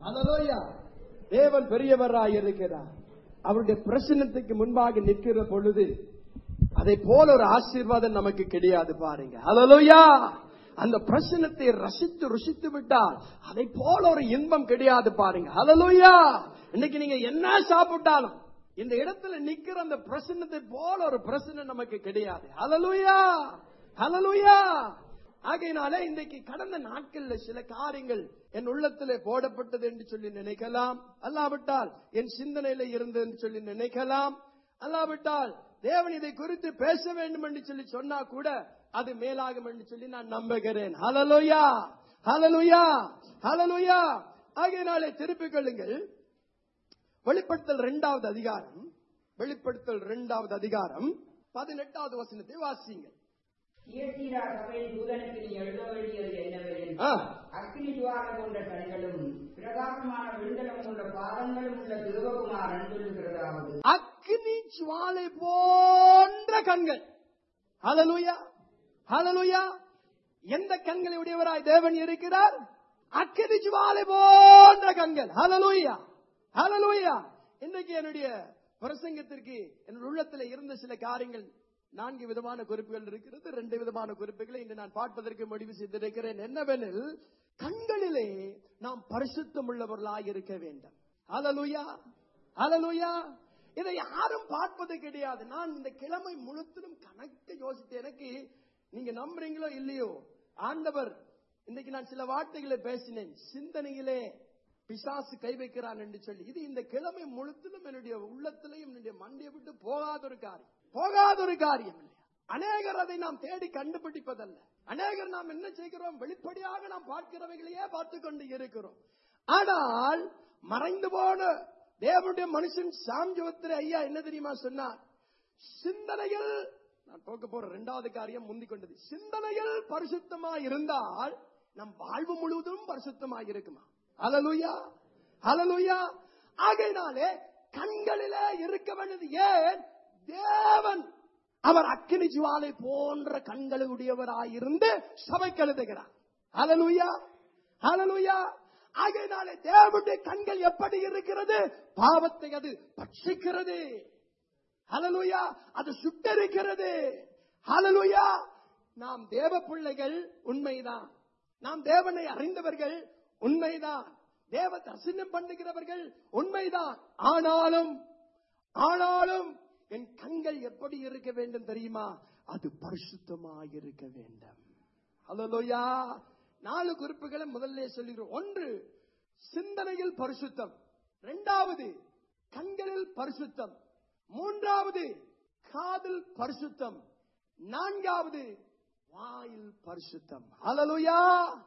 அல்லேலூயா தேவன் பெரியவராய் இருக்கிறார் அவருடைய பிரசன்னத்துக்கு முன்பாக நிற்கிற பொழுது அதை போல ஒரு ஆசீர்வாதம் நமக்கு கிடையாது பாருங்க அல்லேலூயா அந்த பிரசனத்தை ரசித்து ருசித்து விட்டால் அதை போல ஒரு இன்பம் கிடையாது பாருங்க அல்லேலூயா இன்னைக்கு நீங்க என்ன சாப்பிட்டாலும் இந்த இடத்துல நிக்கிற அந்த பிரசன்னத்தை போல ஒரு பிரசனம் நமக்கு கிடையாது அல்லேலூயா அல்லேலூயா ஆகையினாலே இன்றைக்கு கடந்த நாட்கள்ல சில காரியங்கள் என் உள்ளத்திலே போடப்பட்டது என்று சொல்லி நினைக்கலாம் அல்லாவிட்டால் என் சிந்தனையில இருந்தது என்று சொல்லி நினைக்கலாம் அல்லாவிட்டால் தேவன் இதை குறித்து பேச வேண்டும் என்று சொல்லி சொன்னா கூட அது மேலாகும் என்று சொல்லி நான் நம்புகிறேன் ஹலலுயா ஹலலுயா ஹலலுயா ஆகையினாலே திருப்பிக் கொள்ளுங்கள் வெளிப்படுத்தல் இரண்டாவது அதிகாரம் வெளிப்படுத்தல் இரண்டாவது அதிகாரம் பதினெட்டாவது வசனத்தை வாசிங்க தியத்தீரா சபையின் தூதனுக்கு நீ எழுத வேண்டியது என்னவெனில் ஆ. அக்கினி துவாரம் கொண்ட கண்களும் பிரகாசமான வெண்கலம் கொண்ட பாதங்களும் உள்ள தேவகுமாரன் சொல்லுகிறதாவது அக்னி ஜுவாலை போன்ற கண்கள் ஹalleluya ஹalleluya எந்த கண்களை உடையவராய் தேவன் இருக்கிறார் அக்னி ஜுவாலை போன்ற கண்கள் ஹalleluya ஹalleluya இன்றைக்கு என்னுடைய பிரசங்கத்திற்கு என்னுடைய உள்ளத்தில் இருந்த சில காரியங்கள் நான்கு விதமான குறிப்புகள் இருக்கிறது ரெண்டு விதமான குறிப்புகளை இன்று நான் பார்ப்பதற்கு முடிவு செய்திருக்கிறேன் என்னவெனில் கண்களிலே நாம் பரிசுத்தம் உள்ளவர்களாய் இருக்க வேண்டும் ஹalleluya ஹalleluya இதை யாரும் பார்ப்பது கிடையாது நான் இந்த கிழமை முழுத்திலும் கணக்கு யோசித்து எனக்கு நீங்க நம்புறீங்களோ இல்லையோ ஆண்டவர் இன்னைக்கு நான் சில வார்த்தைகளை பேசினேன் சிந்தனையிலே பிசாசு கை வைக்கிறான் என்று சொல்லி இது இந்த கிழமை முழுத்திலும் என்னுடைய உள்ளத்திலையும் என்னுடைய மண்டையை விட்டு போகாத ஒரு காரியம் போகாத ஒரு காரியம் இல்லையா அநேகர் அதை நாம் தேடி கண்டுபிடிப்பதல்ல அநேகர் நாம் என்ன செய்கிறோம் வெளிப்படையாக நாம் பார்க்கிறவைகளையே பார்த்து கொண்டு இருக்கிறோம் ஆனால் மறைந்து போன தேவனுடைய மனுஷன் சாம்ஜோத்திர ஐயா என்ன தெரியுமா சொன்னார் சிந்தனையில் நான் போக்க போற இரண்டாவது காரியம் முந்திக் கொண்டது சிந்தனையில் பரிசுத்தமா இருந்தால் நம் வாழ்வு முழுவதும் பரிசுத்தமா இருக்குமா அலலுயா அலலுயா ஆகையினாலே கண்களிலே இருக்க வேண்டியது ஏன் தேவன் அவர் அக்கினி ஜுவாலை போன்ற கண்களுடையவராயிருந்து சபைக்கு எழுதுகிறார் அலலுயா அலலுயா ஆகையினாலே தேவனுடைய கண்கள் எப்படி இருக்கிறது பாவத்தை அது பட்சிக்கிறது ஹalleluya அது சுட்டரிக்கிறது ஹalleluya நாம் தேவ பிள்ளைகள் உண்மைதான் நாம் தேவனை அறிந்தவர்கள் உண்மைதான் தேவ தரிசனம் பண்ணுகிறவர்கள் உண்மைதான் ஆனாலும் ஆனாலும் என் கண்கள் எப்படி இருக்க வேண்டும் தெரியுமா அது பரிசுத்தமாய் இருக்க வேண்டும் ஹalleluya நாலு குறிப்புகளை முதல்ல சொல்லுகிறோம் ஒன்று சிந்தனையில் பரிசுத்தம் இரண்டாவது கண்களில் பரிசுத்தம் மூன்றாவது காதில் பரிசுத்தம் நான்காவது வாயில் பரிசுத்தம் ஹalleluya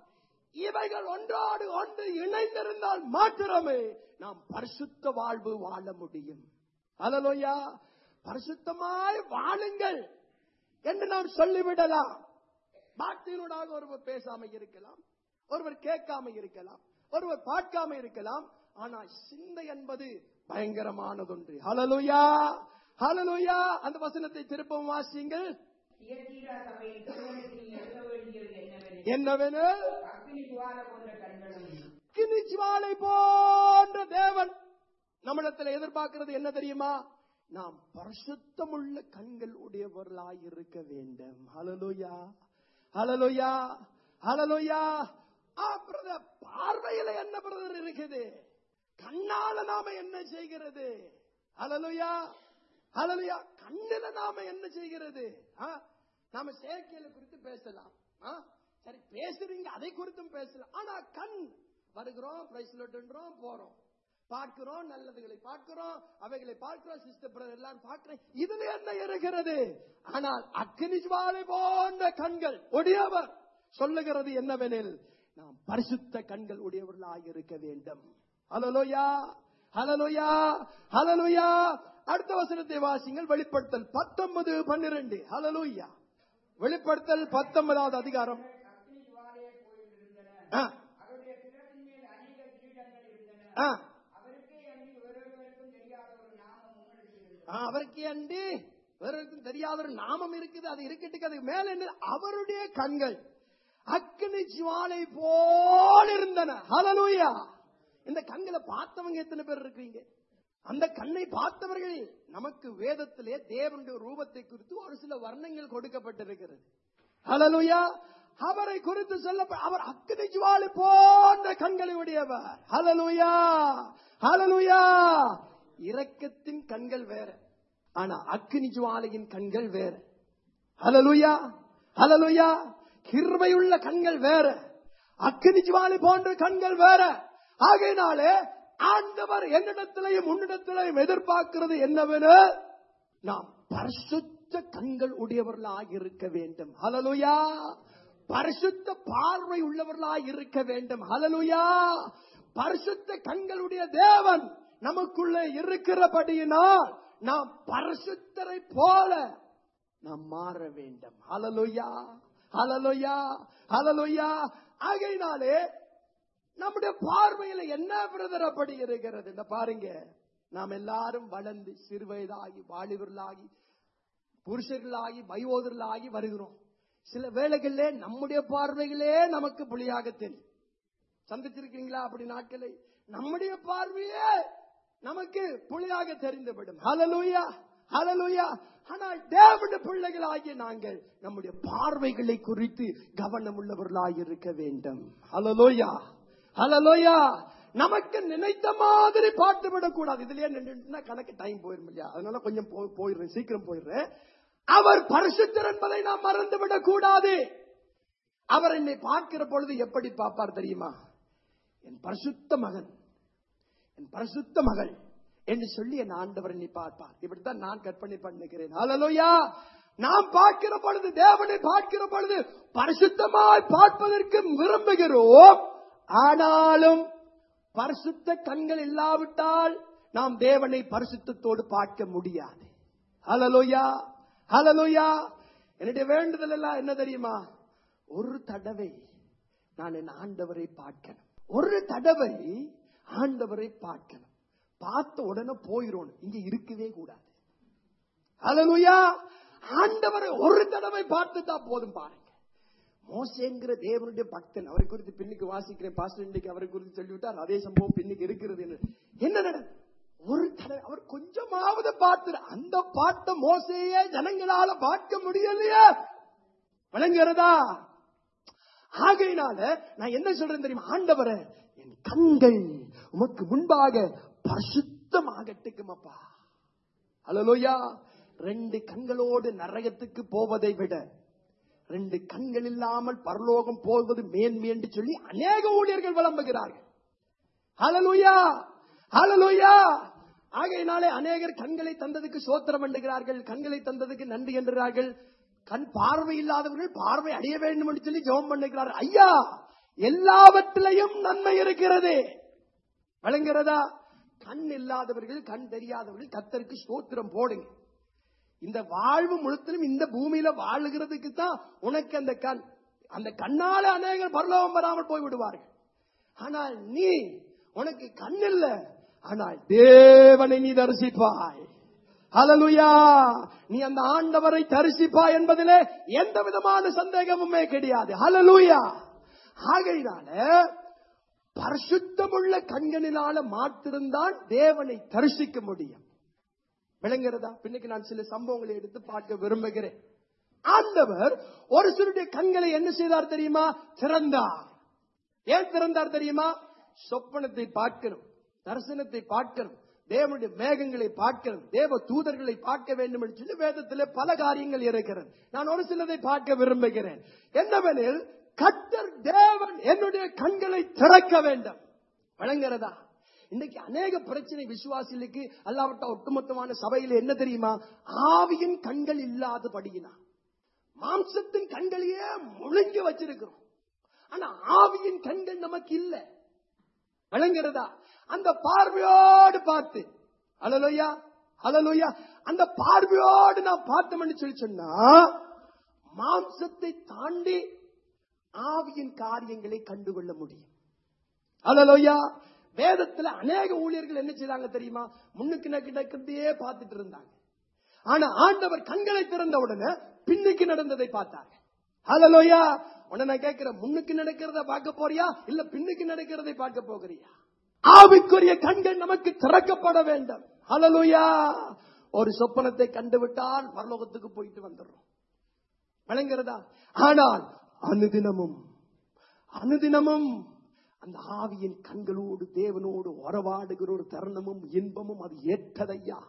இவைகள் ஒன்றோடு ஒன்று இணைந்திருந்தால் மாத்திரமே நாம் பரிசுத்த வாழ்வு வாழ முடியும் ஹalleluya பரிசுத்தமாய் வாழுங்கள் என்று நாம் சொல்லிவிடலாம் வார்த்தையினூடாக ஒருவர் பேசாம இருக்கலாம் ஒருவர் கேட்காம இருக்கலாம் ஒருவர் பார்க்காம இருக்கலாம் ஆனால் சிந்தை என்பது பயங்கரமானதொன்று ஹalleluya ஹalleluya அந்த வசனத்தை திருப்பவும் வாசியுங்கள் தியத்தீரா சபையின் தூதனுக்கு நீ எழுத வேண்டியது என்னவெனில் என்னவெனில் அக்கினி துவாரம் கொண்ட கண்களும் அக்கினி ஜுவாலை போன்ற தேவன் நம்மிடத்தில் எதிர்பார்க்கிறது என்ன தெரியுமா நாம் பரிசுத்தமுள்ள கண்கள் உடையவர்களாய் இருக்க வேண்டும் ஹalleluya ஹalleluya ஹalleluya ஆ பிரதர் பார்வையில என்ன பிரதர் இருக்குது கண்ணால நாம என்ன செய்கிறது ஹalleluya ஹalleluya கண்ணில நாம என்ன செய்கிறது ஆ? நாம செயற்கையில குறித்து பேசலாம் ஆ? சரி பேசுறீங்க அதை குறித்தும் பேசலாம் ஆனா கண் வருகிறோம் பிரைஸ்லோட்ன்றோம் போறோம் பார்க்கிறோம் நல்லதுகளை பார்க்கிறோம் அவைகளை பார்க்கிறோம் சிஸ்டர் பிரதர் எல்லாம் பார்க்கிறோம் இதுல என்ன இருக்கிறது ஆனால் அக்னி ஜுவாலை போன்ற கண்கள் உடையவர் சொல்லுகிறது என்னவெனில் நாம் பரிசுத்த கண்கள் உடையவர்களாக இருக்க வேண்டும் ஹலலோயா ஹலலோயா ஹலலோயா அடுத்த வசனத்தை வாசிங்கள் வெளிப்படுத்தல் பத்தொன்பது பன்னிரண்டு ஹலலோயா வெளிப்படுத்தல் பத்தொன்பதாவது அதிகாரம் அக்கினி துவாரையே போயிருந்தன ஆ, அவருடைய சிரத்தின் மேல் அநேக கிரீடங்கள் இருந்தன ஆ. அவருக்கே அன்றி ஒருவருக்கும் தெரியாத ஒரு நாமம் உங்களுக்கு இருந்தது ஆ, அவருக்கு அண்டி வேறொருக்கும் தெரியாத ஒரு நாமம் இருக்குது அது இருக்கட்டுக்கு அதுக்கு மேல என்ன அவருடைய கண்கள் அக்னி ஜுவாலை போல் இருந்தன ஹalleluya இந்த கண்களை பார்த்தவங்க எத்தனை பேர் இருக்கீங்க அந்த கண்ணை பார்த்தவர்கள் நமக்கு வேதத்திலே தேவனுடைய ரூபத்தை குறித்து ஒரு சில வர்ணங்கள் கொடுக்கப்பட்டிருக்கிறது ஹalleluya அவரை குறித்து சொல்ல அவர் அக்கினி ஜுவாலை போன்ற கண்களை உடையவர் ஹalleluya ஹalleluya இரக்கத்தின் கண்கள் வேற ஆனா அக்கினி ஜுவாலையின் கண்கள் வேற ஹalleluya ஹalleluya கிருபையுள்ள கண்கள் வேற அக்கினி ஜுவாலை போன்ற கண்கள் வேற ஆகையினாலே ஆண்டவர் என்னிடத்திலையும் உன்னிடத்திலையும் எதிர்பார்க்கிறது என்னவென நாம் பரிசுத்த கண்கள் உடையவர்களாக இருக்க வேண்டும் ஹalleluya பரிசுத்த பார்வை உள்ளவர்களாக இருக்க வேண்டும் ஹalleluya பரிசுத்த கண்களுடைய தேவன் நமக்குள்ளே இருக்கிறபடியினால் நாம் பரிசுத்தரை போல நாம் மாற வேண்டும் ஹalleluya ஹalleluya ஹalleluya ஆகையினாலே நம்முடைய பார்வையில என்ன பிரதர் அப்படி இருக்கிறது இந்த பாருங்க நாம் எல்லாரும் வளர்ந்து சிறுவயதாகி வாலிபர்களாகி புருஷர்களாகி வயோதர்களாகி வருகிறோம் சில வேளைகளிலே நம்முடைய பார்வைகளே நமக்கு புலியாக தெரியும் சந்திச்சிருக்கீங்களா அப்படி நாட்களை நம்முடைய பார்வையே நமக்கு புலியாக தெரிந்துவிடும் ஹalleluya ஹalleluya ஆனால் தேவனுடைய பிள்ளைகளாகிய நாங்கள் நம்முடைய பார்வைகளை குறித்து கவனம் உள்ளவர்களாக இருக்க வேண்டும் ஹalleluya ஹalleluya நமக்கு நினைத்த மாதிரி பாட்டு விடக்கூடாது இதுலயே நின்றுட்டுனா கணக்கு டைம் போயிரும் இல்லையா அதனால கொஞ்சம் போ- போயிடுறேன் சீக்கிரம் போயிடுறேன் அவர் பரிசுத்தர் என்பதை நாம் மறந்து விடக்கூடாது அவர் என்னை பார்க்கிற பொழுது எப்படி பார்ப்பார் தெரியுமா என் பரிசுத்த மகன் என் பரிசுத்த மகள் என்று சொல்லி என் ஆண்டவர் என்னை பார்ப்பார் இப்படித்தான் நான் கற்பனை பண்ணுகிறேன் ஹalleluya நாம் பார்க்கிற பொழுது தேவனை பார்க்கிற பொழுது பரிசுத்தமாய் பார்ப்பதற்கு விரும்புகிறோம் ஆனாலும் பரிசுத்த கண்கள் இல்லாவிட்டால் நாம் தேவனை பரிசுத்தத்தோடு பார்க்க முடியாது ஹalleluya ஹalleluya என்னுடைய வேண்டுதல் எல்லாம் என்ன தெரியுமா ஒரு தடவை நான் என் ஆண்டவரை பார்க்கணும் ஒரு தடவை ஆண்டவரை பார்க்கணும் பார்த்த உடனே போயிரும் இங்க இருக்கவே கூடாது ஹalleluya ஆண்டவரை ஒரு தடவை பார்த்துட்டா போதும் பாருங்க மோசேங்கிற தேவனுடைய பக்தன் அவரை குறித்து பின்னுக்கு வாசிக்கிறேன் பாஸ்டர் இன்றைக்கு அவரை குறித்து சொல்லிவிட்டார் அதே சம்பவம் பின்னுக்கு இருக்கிறது என்ன என்ன நட ஒரு தடவை அவர் கொஞ்சமாவது பார்த்து அந்த பாட்ட மோசையே ஜனங்களால பார்க்க முடியலையே விளங்குகிறதா ஆகையினால நான் என்ன சொல்றேன் தெரியுமா ஆண்டவரே என் கண்கள் உமக்கு முன்பாக பரிசுத்தமாகட்டுக்குமப்பா ஹalleluya ரெண்டு கண்களோடு நரகத்துக்கு போவதை விட ரெண்டு கண்கள் இல்லாமல் பரலோகம் போவது மேன்மை என்று சொல்லி அநேக ஊழியர்கள் விளம்புகிறார்கள் ஹalleluya ஹalleluya ஆகையினாலே அநேகர் கண்களை தந்ததுக்கு சோத்திரம் பண்ணுகிறார்கள் கண்களை தந்ததுக்கு நன்றி என்றார்கள் கண் பார்வை இல்லாதவர்கள் பார்வை அடைய வேண்டும் என்று சொல்லி ஜெபம் பண்ணுகிறார்கள் ஐயா எல்லாவற்றிலையும் நன்மை இருக்கிறது வழங்குகிறதா கண் இல்லாதவர்கள் கண் தெரியாதவர்கள் கத்தருக்கு ஸ்தோத்திரம் போடுங்க இந்த வாழ்வு முழுத்திலும் இந்த பூமியில வாழுகிறதுக்கு தான் உனக்கு அந்த கண் அந்த கண்ணால அநேகர் பரலோகம் வராமல் போய் விடுவார்கள் ஆனால் நீ உனக்கு கண் இல்ல ஆனால் தேவனை நீ தரிசிப்பாய் ஹalleluya நீ அந்த ஆண்டவரை தரிசிப்பாய் என்பதிலே எந்த விதமான சந்தேகமுமே கிடையாது ஹalleluya ஆகையினால பரிசுத்தமுள்ள கண்களினால மாத்திருந்தான் தேவனை தரிசிக்க முடியும் விளங்குறதா பின்னுக்கு நான் சில சம்பவங்களை எடுத்து பார்க்க விரும்புகிறேன் ஆண்டவர் ஒரு சிலருடைய கண்களை என்ன செய்தார் தெரியுமா திறந்தார் ஏன் திறந்தார் தெரியுமா சொப்பனத்தை பார்க்கணும் தரிசனத்தை பார்க்கணும் தேவனுடைய மேகங்களை பார்க்கணும் தேவ தூதர்களை பார்க்க வேண்டும் என்று சொல்லி வேதத்திலே பல காரியங்கள் இருக்கிறது நான் ஒரு சிலதை பார்க்க விரும்புகிறேன் என்னவெனில் கத்தர் தேவன் என்னுடைய கண்களை திறக்க வேண்டும் வழங்குறதா இன்னைக்கு அநேக பிரச்சனை விசுவாசிகளுக்கு அல்லாவிட்ட ஒட்டுமொத்தமான சபையில என்ன தெரியுமா ஆவியின் கண்கள் இல்லாதபடியினா மாம்சத்தின் கண்களையே முழுங்கி வச்சிருக்கிறோம் ஆனா ஆவியின் கண்கள் நமக்கு இல்ல விளங்குறதா அந்த பார்வையோடு பார்த்து அலலோயா அலலோயா அந்த பார்வையோடு நான் பார்த்தோம்னு சொல்லி சொன்னா மாம்சத்தை தாண்டி ஆவியின் காரியங்களை கண்டுகொள்ள முடியும் அலலோயா வேதத்துல அநேக ஊழியர்கள் என்ன செய்தாங்க தெரியுமா முன்னுக்கு நடக்கிறதையே பார்த்துட்டு இருந்தாங்க ஆனா ஆண்டவர் கண்களை திறந்த உடனே பின்னுக்கு நடந்ததை பார்த்தாங்க ஹalleluya உடனே நான் கேட்கிறேன் முன்னுக்கு நடக்கிறத பார்க்க போறியா இல்ல பின்னுக்கு நடக்கிறதை பார்க்க போகிறியா ஆவிக்குரிய கண்கள் நமக்கு திறக்கப்பட வேண்டும் ஹalleluya ஒரு சொப்பனத்தை கண்டுவிட்டால் பரலோகத்துக்கு போயிட்டு வந்துடுறோம் விளங்குறதா ஆனால் அனுதினமும் அனுதினமும் அந்த ஆவியின் கண்களோடு தேவனோடு உறவாடுகிற ஒரு தருணமும் இன்பமும் அது ஏற்றதையா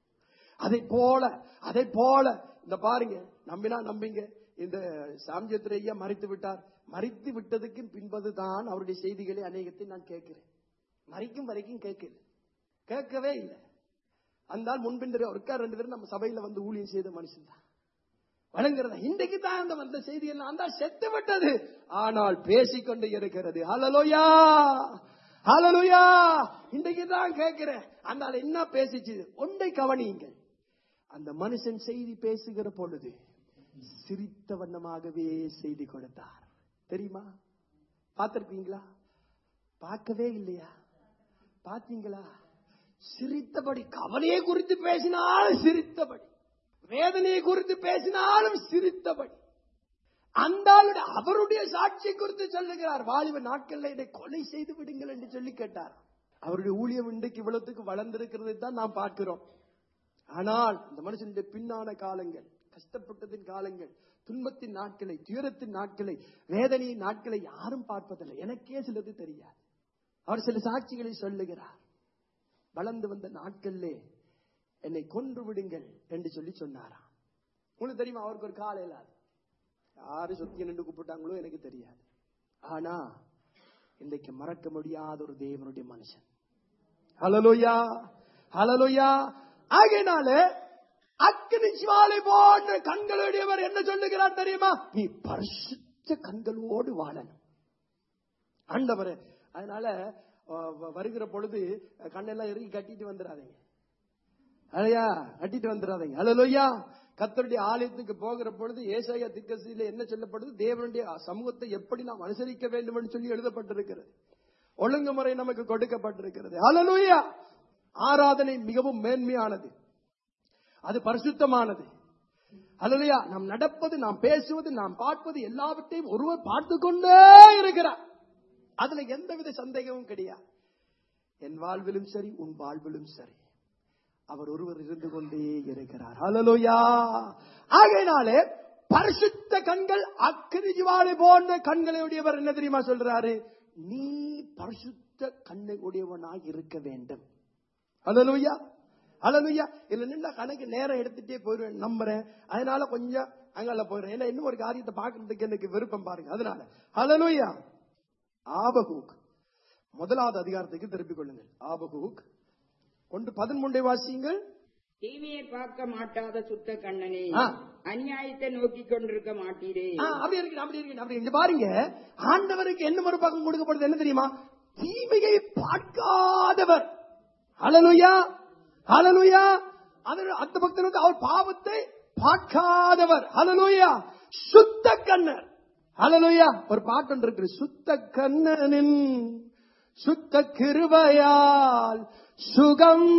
அதை போல அதை போல இந்த பாருங்க நம்பினா நம்பிங்க இந்த சாமியத்திர ஐயா மறித்து விட்டார் மறித்து விட்டதுக்கு பின்பதுதான் அவருடைய செய்திகளை அநேகத்தை நான் கேட்கிறேன் மறிக்கும் வரைக்கும் கேட்கல கேட்கவே இல்லை அந்த ஆள் முன்பின் ஒருக்கா ரெண்டு பேரும் நம்ம சபையில வந்து ஊழியம் செய்த மனுஷன் தான் வழங்குறதா இன்றைக்கு தான் அந்த வந்த செய்தி எல்லாம் அந்த செத்து விட்டது ஆனால் பேசிக்கொண்டு இருக்கிறது ஹalleluya ஹalleluya இன்றைக்கு தான் கேட்கிறேன் அந்த ஆள் என்ன பேசிச்சு ஒன்றை கவனியுங்கள் அந்த மனுஷன் செய்தி பேசுகிற பொழுது சிரித்த வண்ணமாகவே செய்தி கொடுத்தார் தெரியுமா பார்த்திருக்கீங்களா பார்க்கவே இல்லையா பாத்தீங்களா சிரித்தபடி கவலையை குறித்து பேசினாலும் சிரித்தபடி வேதனையை குறித்து பேசினாலும் சிரித்தபடி அந்த ஆளுடைய அவருடைய சாட்சியை குறித்து சொல்லுகிறார் வாலிப நாட்கள்ல இதை கொலை செய்து விடுங்கள் என்று சொல்லி கேட்டார் அவருடைய ஊழியம் இன்றைக்கு இவ்வளவுக்கு வளர்ந்திருக்கிறதை தான் நாம் பார்க்கிறோம் ஆனால் இந்த மனுஷனுடைய பின்னான காலங்கள் கஷ்டப்பட்டதின் காலங்கள் துன்பத்தின் நாட்களை துயரத்தின் நாட்களை வேதனையின் நாட்களை யாரும் பார்ப்பதில்லை எனக்கே சிலது தெரியாது அவர் சில சாட்சிகளை சொல்லுகிறார் வளர்ந்து வந்த நாட்களிலே என்னை கொன்று விடுங்கள் என்று சொல்லி சொன்னாராம் உங்களுக்கு தெரியுமா அவருக்கு ஒரு கால இல்லாது யாரு சொத்திய நின்று கூப்பிட்டாங்களோ எனக்கு தெரியாது ஆனா இன்றைக்கு மறக்க முடியாத ஒரு தேவனுடைய மனுஷன் ஹலலோயா ஹலலோயா ஆகையினால அக்கினி ஜுவாலை போன்ற கண்களுடையவர் என்ன சொல்லுகிறார் தெரியுமா நீ பரிசுத்த கண்களோடு வாழணும் ஆண்டவரே அதனால அஹ், வ- வருகிற பொழுது அஹ், கண்ணெல்லாம் இறுக்கி கட்டிட்டு வந்துடாதீங்க அலையா கட்டிட்டு வந்துடாதீங்க அலலோய்யா கத்தருடைய ஆலயத்துக்கு போகிற பொழுது ஏசாயா திக்கசியில என்ன சொல்லப்படுது தேவனுடைய சமூகத்தை எப்படி நாம் அனுசரிக்க வேண்டும் என்று சொல்லி எழுதப்பட்டிருக்கிறது ஒழுங்குமுறை நமக்கு கொடுக்கப்பட்டிருக்கிறது அலலோய்யா ஆராதனை மிகவும் மேன்மையானது அது பரிசுத்தமானது அல்லையா நாம் நடப்பது நாம் பேசுவது நாம் பார்ப்பது எல்லாவற்றையும் ஒருவர் பார்த்து கொண்டே இருக்கிறார் அதுல எந்தவித சந்தேகமும் கிடையாது என் வாழ்விலும் சரி உன் வாழ்விலும் சரி அவர் ஒருவர் இருந்து கொண்டே இருக்கிறார் ஹalleluya ஆகையினாலே பரிசுத்த கண்கள் அக்கினி ஜுவாலை போன்ற கண்களை உடையவர் என்ன தெரியுமா சொல்றாரு நீ பரிசுத்த கண்ணை உடையவனாய் இருக்க வேண்டும் ஹalleluya ஹalleluya இல்ல நின்னா கணக்கு நேரம் எடுத்துட்டே போயிருவேன் நம்புறேன் அதனால கொஞ்சம் அங்கால போயிடுறேன் ஏன்னா இன்னும் ஒரு காரியத்தை பார்க்கறதுக்கு எனக்கு விருப்பம் பாருங்க அதனால ஹalleluya ஆபகூக் முதலாவது அதிகாரத்துக்கு திருப்பிக் கொள்ளுங்கள் ஆபகூக் ஒன்று பதிமூன்றை வாசியுங்கள் தீமையை பார்க்க மாட்டாத சுத்த கண்ணனே ஆ. அநியாயத்தை நோக்கிக் கொண்டிருக்க மாட்டீரே ஆ, அப்படி இருக்கு அப்படி இருக்கு அப்படி இங்க பாருங்க ஆண்டவருக்கு என்ன மறுபக்கம் கொடுக்கப்படுது என்ன தெரியுமா தீமையை பார்க்காதவர் ஹalleluya ஹalleluya அவர் அந்த பக்தனுக்கு அவர் பாவத்தை பார்க்காதவர் ஹalleluya சுத்த கண்ணர் ஹalleluya ஒரு பாட்டு ஒன்று இருக்கு சுத்த கண்ணனின் சுத்த கிருபையால் சுகம்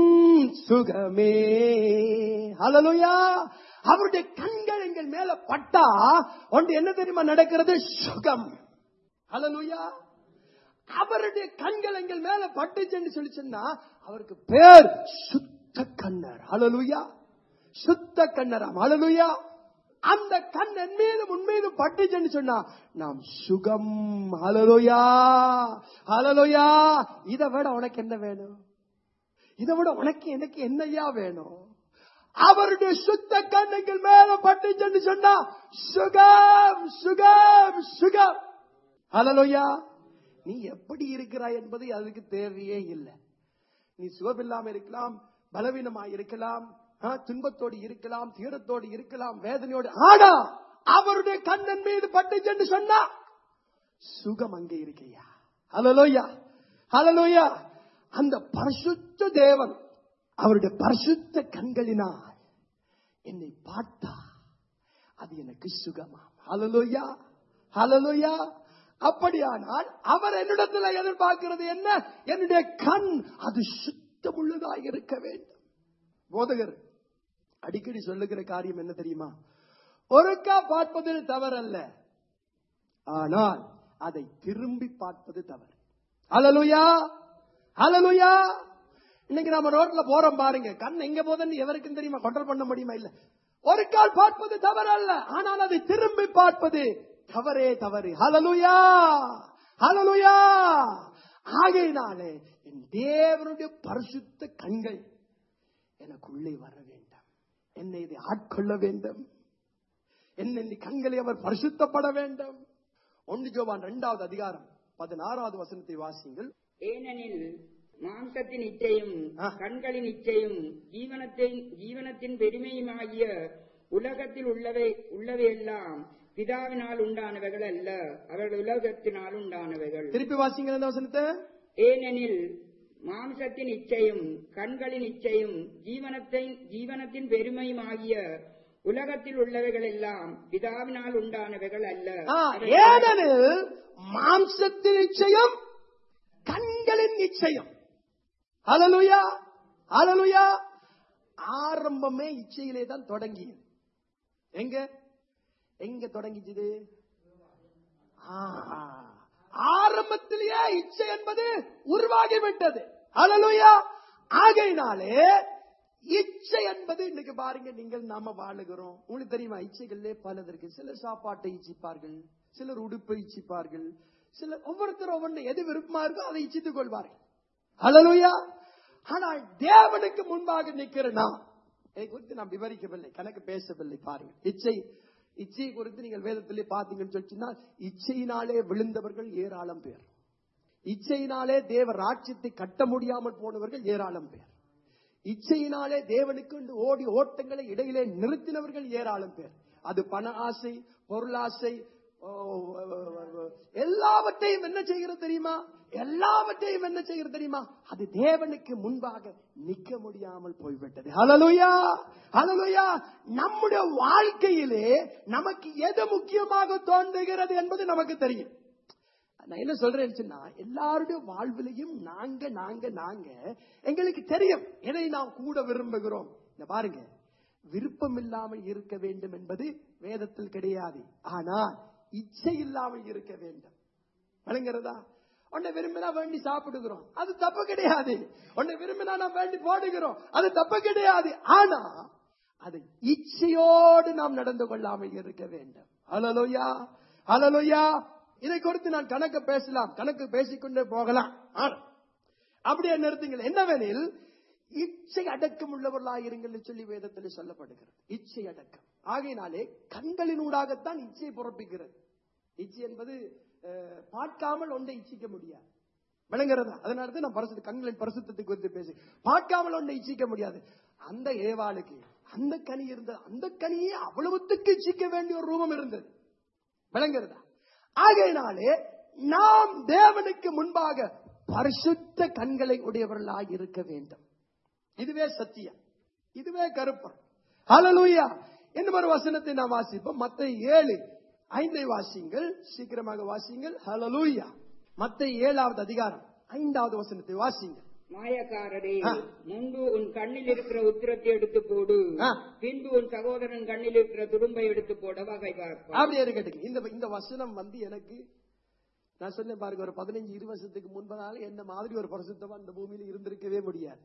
சுகமே ஹalleluya அவருடைய கண்கள் எங்கள் மேல பட்டா ஒன்று என்ன தெரியுமா நடக்கிறது சுகம் ஹalleluya அவருடைய கண்கள் எங்கள் மேல பட்டுச்சுன்னு சொல்லி சொன்னா அவருக்கு பேர் சுத்த கண்ணர் ஹalleluya சுத்த கண்ணராம் ஹalleluya அந்த கண்ணன் மீது உன்மீது பட்டுச்சுன்னு சொன்னா நாம் சுகம் ஹalleluya ஹalleluya இதை விட உனக்கு என்ன வேணும் இதை விட உனக்கு எனக்கு என்னையா வேணும் அவருடைய சுத்த கண்ணங்கள் மேல பட்டுச்சுன்னு சொன்னா சுகம் சுகம் சுகம் ஹalleluya நீ எப்படி இருக்கிறாய் என்பது அதுக்கு தேவையே இல்லை நீ சுகமில்லாம இருக்கலாம் பலவீனமாய் இருக்கலாம் ஆ, துன்பத்தோடு இருக்கலாம் தீரத்தோடு இருக்கலாம் வேதனையோடு ஆனா அவருடைய கண்ணன் மீது பட்டுச்சுன்னு சொன்னா சுகம் அங்கே இருக்கையா ஹalleluya ஹalleluya அந்த பரிசுத்த தேவன் அவருடைய பரிசுத்த கண்களினால் என்னை பார்த்தா அது எனக்கு சுகமா ஹalleluya ஹalleluya அப்படியானால் அவர் என்னிடத்தில் எதிர்பார்க்கிறது என்ன என்னுடைய கண் அது சுத்தமுள்ளதாக இருக்க வேண்டும் போதகர் அடிக்கடி சொல்லுகிற காரியம் என்ன தெரியுமா ஒருக்கா பார்ப்பதில் தவறல்ல ஆனால் அதை திரும்பி பார்ப்பது தவறு ஹalleluya ஹalleluya இன்னைக்கு நம்ம ரோட்ல போறோம் பாருங்க கண் எங்க போதுன்னு எவருக்கும் தெரியுமா கண்ட்ரோல் பண்ண முடியுமா இல்ல ஒரு கால் பார்ப்பது தவறு அல்ல ஆனால் அதை திரும்பி பார்ப்பது தவறே தவறு ஹalleluya ஹalleluya ஆகையினாலே என் தேவனுடைய பரிசுத்த கண்கள் எனக்குள்ளே வர வேண்டும் என்னை இதை ஆட்கொள்ள வேண்டும் என்னை இந்த கண்களை அவர் பரிசுத்தப்பட வேண்டும் ஒன்று ஜோவான் இரண்டாவது அதிகாரம் பதினாறாவது வசனத்தை வாசியுங்கள் ஏனெனில் மாம்சத்தின் இச்சையும் ஆ. கண்களின் இச்சையும் ஜீவனத்தின் ஜீவனத்தின் பெருமையுமாகிய உலகத்தில் உள்ளவை உள்ளவையெல்லாம் பிதாவினால் உண்டானவைகள் அல்ல அவர்கள் உலகத்தினால் உண்டானவைகள் திருப்பி வாசிங்க அந்த வசனத்தை ஏனெனில் மாம்சத்தின் இச்சையும் கண்களின் இச்சையும் ஜீவனத்தின் ஜீவனத்தின் பெருமையுமாகிய உலகத்தில் உள்ளவைகள் எல்லாம் பிதாவினால் உண்டானவைகள் அல்ல ஆ, அவைகள் ஏனெனில் மாம்சத்தின் நிச்சயம் கண்களின் நிச்சயம் அலலுயா அலலுயா ஆரம்பமே இச்சையிலே தான் தொடங்கியது எங்க எங்க தொடங்கிச்சது ஆஹா. ஆரம்பத்திலேயே இச்சை என்பது உருவாகிவிட்டது அலலுயா ஆகையினாலே இச்சை என்பது இன்னைக்கு பாருங்க நீங்கள் நாம வாழுகிறோம் உங்களுக்கு தெரியுமா இச்சைகள்லே பலது இருக்கு சிலர் சாப்பாட்டை இச்சிப்பார்கள் சிலர் உடுப்பை இச்சிப்பார்கள் சிலர் ஒவ்வொருத்தரும் ஒவ்வொன்று எது விருப்பமா இருக்கோ அதை இச்சித்துக் கொள்வார்கள் அலலுயா ஆனால் தேவனுக்கு முன்பாக நிக்கிற நாம் இதை குறித்து நாம் விவரிக்கவில்லை கணக்கு பேசவில்லை பாருங்க இச்சை இச்சை குறித்து நீங்கள் வேதத்திலே பார்த்தீங்கன்னு சொல்லிச்சுன்னா இச்சையினாலே விழுந்தவர்கள் ஏராளம் பேர் இச்சையினாலே தேவ ராட்சியத்தை கட்ட முடியாமல் போனவர்கள் ஏராளம் பேர் இச்சையினாலே தேவனுக்கு என்று ஓடி ஓட்டங்களை இடையிலே நிறுத்தினவர்கள் ஏராளம் பேர் அது பண ஆசை பொருளாசை ஓ, ஓ, ஓ, ஓ, எல்லாவற்றையும் என்ன செய்கிறது தெரியுமா எல்லாவற்றையும் என்ன செய்கிறது தெரியுமா அது தேவனுக்கு முன்பாக நிக்க முடியாமல் போய்விட்டது ஹalleluya ஹalleluya நம்முடைய வாழ்க்கையிலே நமக்கு எது முக்கியமாக தோன்றுகிறது என்பது நமக்கு தெரியும் நான் என்ன சொல்றேன்னு சொன்னா எல்லாருடைய வாழ்விலையும் நாங்க நாங்க நாங்க எங்களுக்கு தெரியும் எதை நாம் கூட விரும்புகிறோம் இந்த பாருங்க விருப்பம் இல்லாமல் இருக்க வேண்டும் என்பது வேதத்தில் கிடையாது ஆனால் இச்சை இல்லாமல் இருக்க வேண்டும் வழங்குறதா உன்னை விரும்பினா வேண்டி சாப்பிடுகிறோம் அது தப்பு கிடையாது உன்னை விரும்பினா நாம் வேண்டி போடுகிறோம் அது தப்பு கிடையாது ஆனா அது இச்சையோடு நாம் நடந்து கொள்ளாமல் இருக்க வேண்டும் அலலோயா அலலோயா இதை குறித்து நான் கணக்கு பேசலாம் கணக்கு பேசிக்கொண்டே போகலாம் ஆனா, அப்படியே நிறுத்துங்கள் என்னவெனில் இச்சை அடக்கம் உள்ளவர்களாயிருங்கள் சொல்லி வேதத்தில் சொல்லப்படுகிறது இச்சை அடக்கம் ஆகையினாலே கண்களினூடாகத்தான் இச்சை பிறப்பிக்கிறது இச்சை என்பது அஹ், பார்க்காமல் ஒன்றை இச்சிக்க முடியாது விளங்குறதா அதனால தான் நான் பரிசுத்த கண்களின் பரிசுத்தத்தை குறித்து பேசி பார்க்காமல் ஒன்றை இச்சிக்க முடியாது அந்த ஏவாளுக்கு அந்த கனி இருந்தது அந்த கனியை அவ்வளவுத்துக்கு இச்சிக்க வேண்டிய ஒரு ரூபம் இருந்தது விளங்குறதா ஆகையினாலே நாம் தேவனுக்கு முன்பாக பரிசுத்த கண்களை உடையவர்களாக இருக்க வேண்டும் இதுவே சத்தியம் இதுவே கருப்பம் ஹalleluya இன்னும் ஒரு வசனத்தை நாம் வாசிப்போம் மத்த ஏழு ஐந்தை வாசிங்கள் சீக்கிரமாக வாசிங்கள் ஹalleluya மத்த ஏழாவது அதிகாரம் ஐந்தாவது வசனத்தை வாசிங்கள் மாயக்காரரே ஆ. முன்பு உன் கண்ணில் இருக்கிற உத்திரத்தை எடுத்து போடு ஆ. பின்பு உன் சகோதரன் கண்ணில் இருக்கிற துரும்பை எடுத்து போட வகை பார்ப்பார் அப்படியே இருக்கட்டும் இந்த இந்த வசனம் வந்து எனக்கு நான் சொன்னேன் பாருங்க ஒரு பதினஞ்சு இருபது வருஷத்துக்கு முன்பதால என்ன மாதிரி ஒரு பரிசுத்தமா இந்த பூமியில இருந்திருக்கவே முடியாது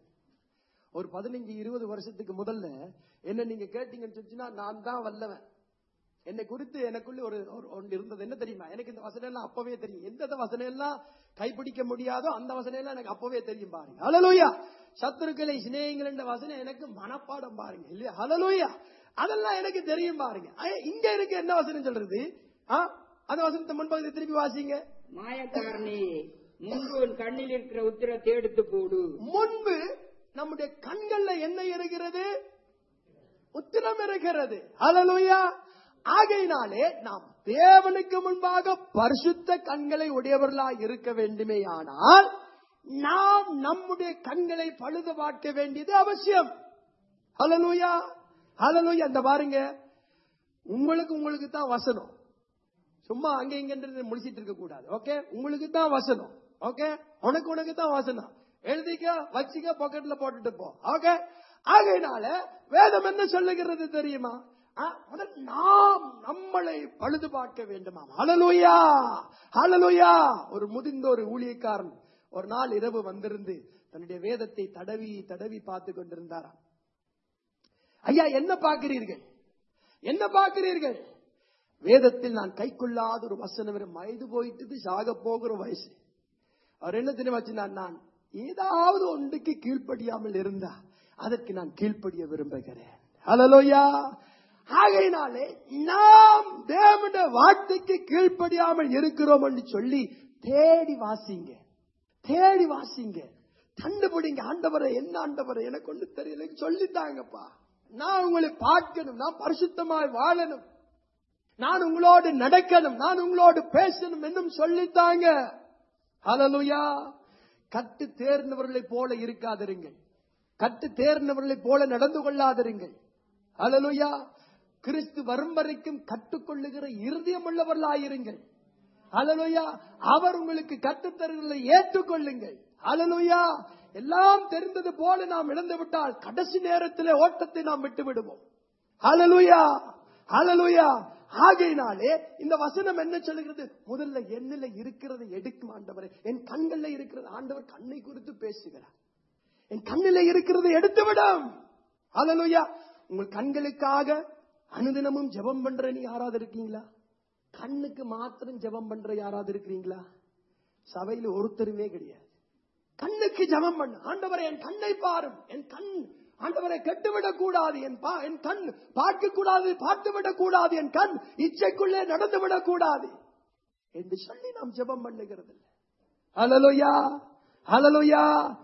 ஒரு பதினஞ்சு இருபது வருஷத்துக்கு முதல்ல என்ன நீங்க கேட்டீங்கன்னு சொல்லிச்சுன்னா நான் தான் வல்லவன் என்னை குறித்து எனக்குள்ள ஒரு ஒரு ஒன்று இருந்தது என்ன தெரியுமா எனக்கு இந்த வசனம் எல்லாம் அப்பவே தெரியும் எந்த வசனம் எல்லாம் கைப்பிடிக்க முடியாதோ அந்த வசனம் எல்லாம் எனக்கு அப்பவே தெரியும் பாருங்க ஹalleluya சத்துருக்களை சிநேகங்கள் என்ற வசனம் எனக்கு மனப்பாடம் பாருங்க இல்லையா ஹalleluya அதெல்லாம் எனக்கு தெரியும் பாருங்க ஐ- இங்க இருக்கு என்ன வசனம் சொல்றது ஆ? அந்த வசனத்தை முன்பகுதி திருப்பி வாசிங்க மாயக்காரனே முன்பு உன் கண்ணில் இருக்கிற உத்திரத்தை எடுத்து போடு முன்பு நம்முடைய கண்கள்ல என்ன இருக்கிறது உத்திரம் இருக்கிறது ஹalleluya ஆகையினாலே நாம் தேவனுக்கு முன்பாக பரிசுத்த கண்களை உடையவர்களாய் இருக்க வேண்டுமேயானால் நாம் நம்முடைய கண்களை பழுது பார்க்க வேண்டியது அவசியம் ஹalleluya ஹalleluya இந்த பாருங்க உங்களுக்கு உங்களுக்கு தான் வசனம் சும்மா அங்க இங்க முடிச்சிட்டு இருக்க கூடாது ஓகே உங்களுக்கு தான் வசனம் ஓகே உனக்கு உனக்கு தான் வசனம் எழுதிக்க வச்சுக்க பாக்கெட்ல போட்டுட்டு போ ஓகே ஆகையினால வேதம் என்ன சொல்லுகிறது தெரியுமா ஆ, முதல் நாம் நம்மளை பழுது பார்க்க வேண்டுமாம் ஹalleluya ஹalleluya ஒரு முதிர்ந்த ஒரு ஊழியக்காரன் ஒரு நாள் இரவு வந்திருந்து தன்னுடைய வேதத்தை தடவி தடவி பார்த்து கொண்டிருந்தாராம் ஐயா என்ன பார்க்கிறீர்கள் என்ன பார்க்கிறீர்கள் வேதத்தில் நான் கைக்கொள்ளாத ஒரு வசனம் வரை மயது போயிட்டு சாக போகிற வயசு அவர் என்ன தெரியுமா சொன்னார், நான் ஏதாவது ஒன்றுக்கு கீழ்ப்படியாமல் இருந்தா அதற்கு நான் கீழ்ப்படிய விரும்புகிறேன் ஹalleluya ஆகையினாலே நாம் தேவனுடைய வார்த்தைக்கு கீழ்ப்படியாமல் இருக்கிறோம் என்று சொல்லி தேடி வாசிங்க தேடி வாசிங்க கண்டுபிடிங்க ஆண்டவரை என்ன ஆண்டவரை எனக்கு ஒண்ணு தெரியல எனக்கு சொல்லித்தாங்கப்பா நான் உங்களை பார்க்கணும் நான் பரிசுத்தமாய் வாழணும் நான் உங்களோடு நடக்கணும் நான் உங்களோடு பேசணும் என்னும் சொல்லித்தாங்க ஹalleluya கட்டு தேர்ந்தவர்களைப் போல இருக்காதிருங்கள் கட்டு தேர்ந்தவர்களைப் போல நடந்து கொள்ளாதிருங்கள் ஹalleluya கிறிஸ்து வரும் வரைக்கும் கற்றுக்கொள்ளுகிற இருதயம் உள்ளவர்களாயிருங்கள் ஹalleluya அவர் உங்களுக்கு கற்றுத் தருகிறதை ஏற்றுக்கொள்ளுங்கள் ஹalleluya எல்லாம் தெரிந்தது போல நாம் இழந்து விட்டால் கடைசி நேரத்திலே ஓட்டத்தை நாம் விட்டு விடுவோம் ஹalleluya ஹalleluya ஆகையினாலே இந்த வசனம் என்ன சொல்லுகிறது முதல்ல என்னில இருக்கிறதை எடுக்கும் ஆண்டவரே என் கண்கள்ல இருக்கிறது ஆண்டவர் கண்ணை குறித்து பேசுகிறார் என் கண்ணில இருக்கிறதை எடுத்து விடும் ஹalleluya உங்கள் கண்களுக்காக அனுதினமும் ஜெபம் பண்ற நீ யாராவது இருக்கீங்களா கண்ணுக்கு மாத்திரம் ஜெபம் பண்ற யாராவது இருக்கிறீங்களா சபையில ஒருத்தருமே கிடையாது கண்ணுக்கு ஜெபம் பண்ண ஆண்டவரை என் கண்ணை பாரும் என் கண் ஆண்டவரை கெட்டுவிடக் கூடாது என் பா- என் கண் பார்க்க கூடாது பார்த்து விடக் கூடாது என் கண் இச்சைக்குள்ளே நடந்து விடக் கூடாது என்று சொல்லி நாம் ஜெபம் பண்ணுகிறது இல்லை ஹalleluya ஹalleluya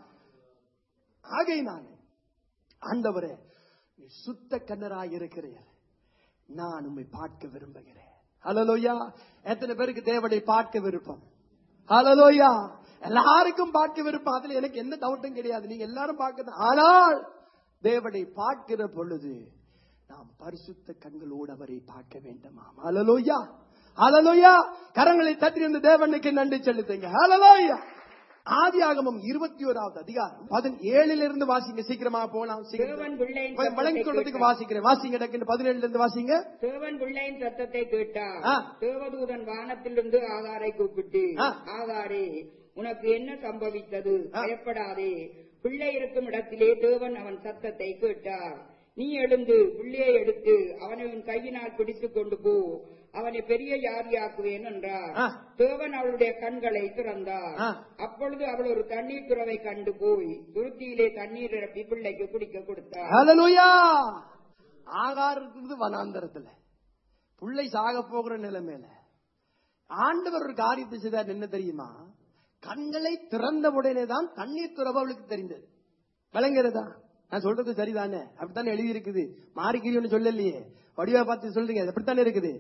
ஆகையினாலே ஆண்டவரே நீ சுத்த கண்ணராய் இருக்கிறீர் நான் உம்மை பார்க்க விரும்புகிறேன் ஹalleluya எத்தனை பேருக்கு தேவனை பார்க்க விருப்பம் ஹalleluya எல்லாருக்கும் பார்க்க விருப்பம் அதுல எனக்கு எந்த டவுட்டும் கிடையாது நீங்க எல்லாரும் பார்க்க ஆனால் தேவனை பார்க்கிற பொழுது நாம் பரிசுத்த கண்களோடு அவரை பார்க்க வேண்டுமாம் ஹalleluya ஹalleluya கரங்களை தட்டி இந்த தேவனுக்கு நன்றி செலுத்துங்க ஹalleluya ஆதியாகமம் இருபத்தி ஓராவது அதிகாரம் பதினேழுல இருந்து வாசிங்க சீக்கிரமா போலாம் தேவன் பிள்ளையின் சீக்கிரம் வழங்கிக் கொள்றதுக்கு வாசிக்கிறேன் வாசிங்க டக்குன்னு பதினேழுல இருந்து வாசிங்க தேவன் பிள்ளையின் சத்தத்தை கேட்டார் ஆ. தேவதூதன் வானத்திலிருந்து ஆகாரை கூப்பிட்டு ஆ. ஆகாரே உனக்கு என்ன சம்பவித்தது ஆ. பயப்படாதே பிள்ளை இருக்கும் இடத்திலே தேவன் அவன் சத்தத்தை கேட்டார் நீ எழுந்து பிள்ளையை எடுத்து அவனை உன் கையினால் பிடித்துக் கொண்டு போ அவனை பெரிய யாரியாக்குவேன் என்றார் ஆ. தேவன் அவளுடைய கண்களை திறந்தார் ஆ. அப்பொழுது அவள் ஒரு தண்ணீர் துறவை கண்டு போய் துருத்தியிலே தண்ணீர் நிரப்பி பிள்ளைக்கு குடிக்க கொடுத்தார் ஹalleluya ஆகார் இருக்குது வனாந்தரத்துல புள்ளை சாக போகிற நிலைமையில ஆண்டவர் ஒரு காரியத்தை செய்தார் என்ன தெரியுமா கண்களை திறந்த உடனே தான் தண்ணீர் துறவு அவளுக்கு தெரிந்தது விளங்குறதா நான் சொல்றது சரிதானே அப்படித்தானே எழுதி இருக்குது மாறிக்கிறீன்னு சொல்லலையே வடிவா பார்த்து சொல்றீங்க அது அப்படித்தானே இருக்குது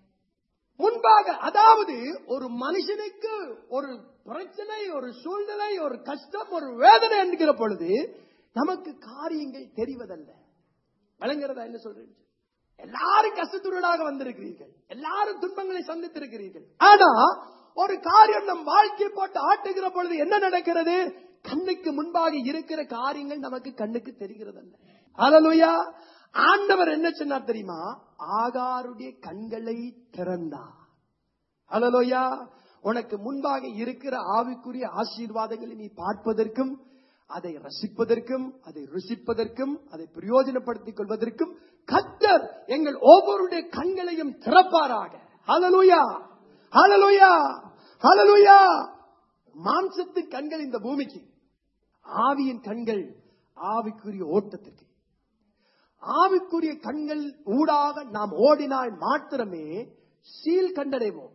முன்பாக அதாவது ஒரு மனுஷனுக்கு ஒரு பிரச்சனை ஒரு சூழ்நிலை ஒரு கஷ்டம் ஒரு வேதனை என்கிற பொழுது நமக்கு காரியங்கள் தெரிவதல்ல வழங்குறதா என்ன சொல்றீங்க எல்லாரும் கஷ்டத்துடனாக வந்திருக்கிறீர்கள் எல்லாரும் துன்பங்களை சந்தித்திருக்கிறீர்கள் ஆனா ஒரு காரியம் நம் வாழ்க்கை போட்டு ஆட்டுகிற பொழுது என்ன நடக்கிறது கண்ணுக்கு முன்பாக இருக்கிற காரியங்கள் நமக்கு கண்ணுக்கு தெரிகிறதல்ல ஹalleluya ஆண்டவர் என்ன சொன்னார் தெரியுமா ஆகாருடைய கண்களை திறந்தார் ஹalleluya உனக்கு முன்பாக இருக்கிற ஆவிக்குரிய ஆசீர்வாதங்களை நீ பார்ப்பதற்கும் அதை ரசிப்பதற்கும் அதை ருசிப்பதற்கும் அதை பிரயோஜனப்படுத்திக் கொள்வதற்கும் கத்தர் எங்கள் ஒவ்வொருடைய கண்களையும் திறப்பாராக ஹalleluya ஹalleluya ஹalleluya மாம்சத்தின் கண்கள் இந்த பூமிக்கு ஆவியின் கண்கள் ஆவிக்குரிய ஓட்டத்திற்கு ஆவிக்குரிய கண்கள் ஊடாக நாம் ஓடினால் மாத்திரமே சீல் கண்டடைவோம்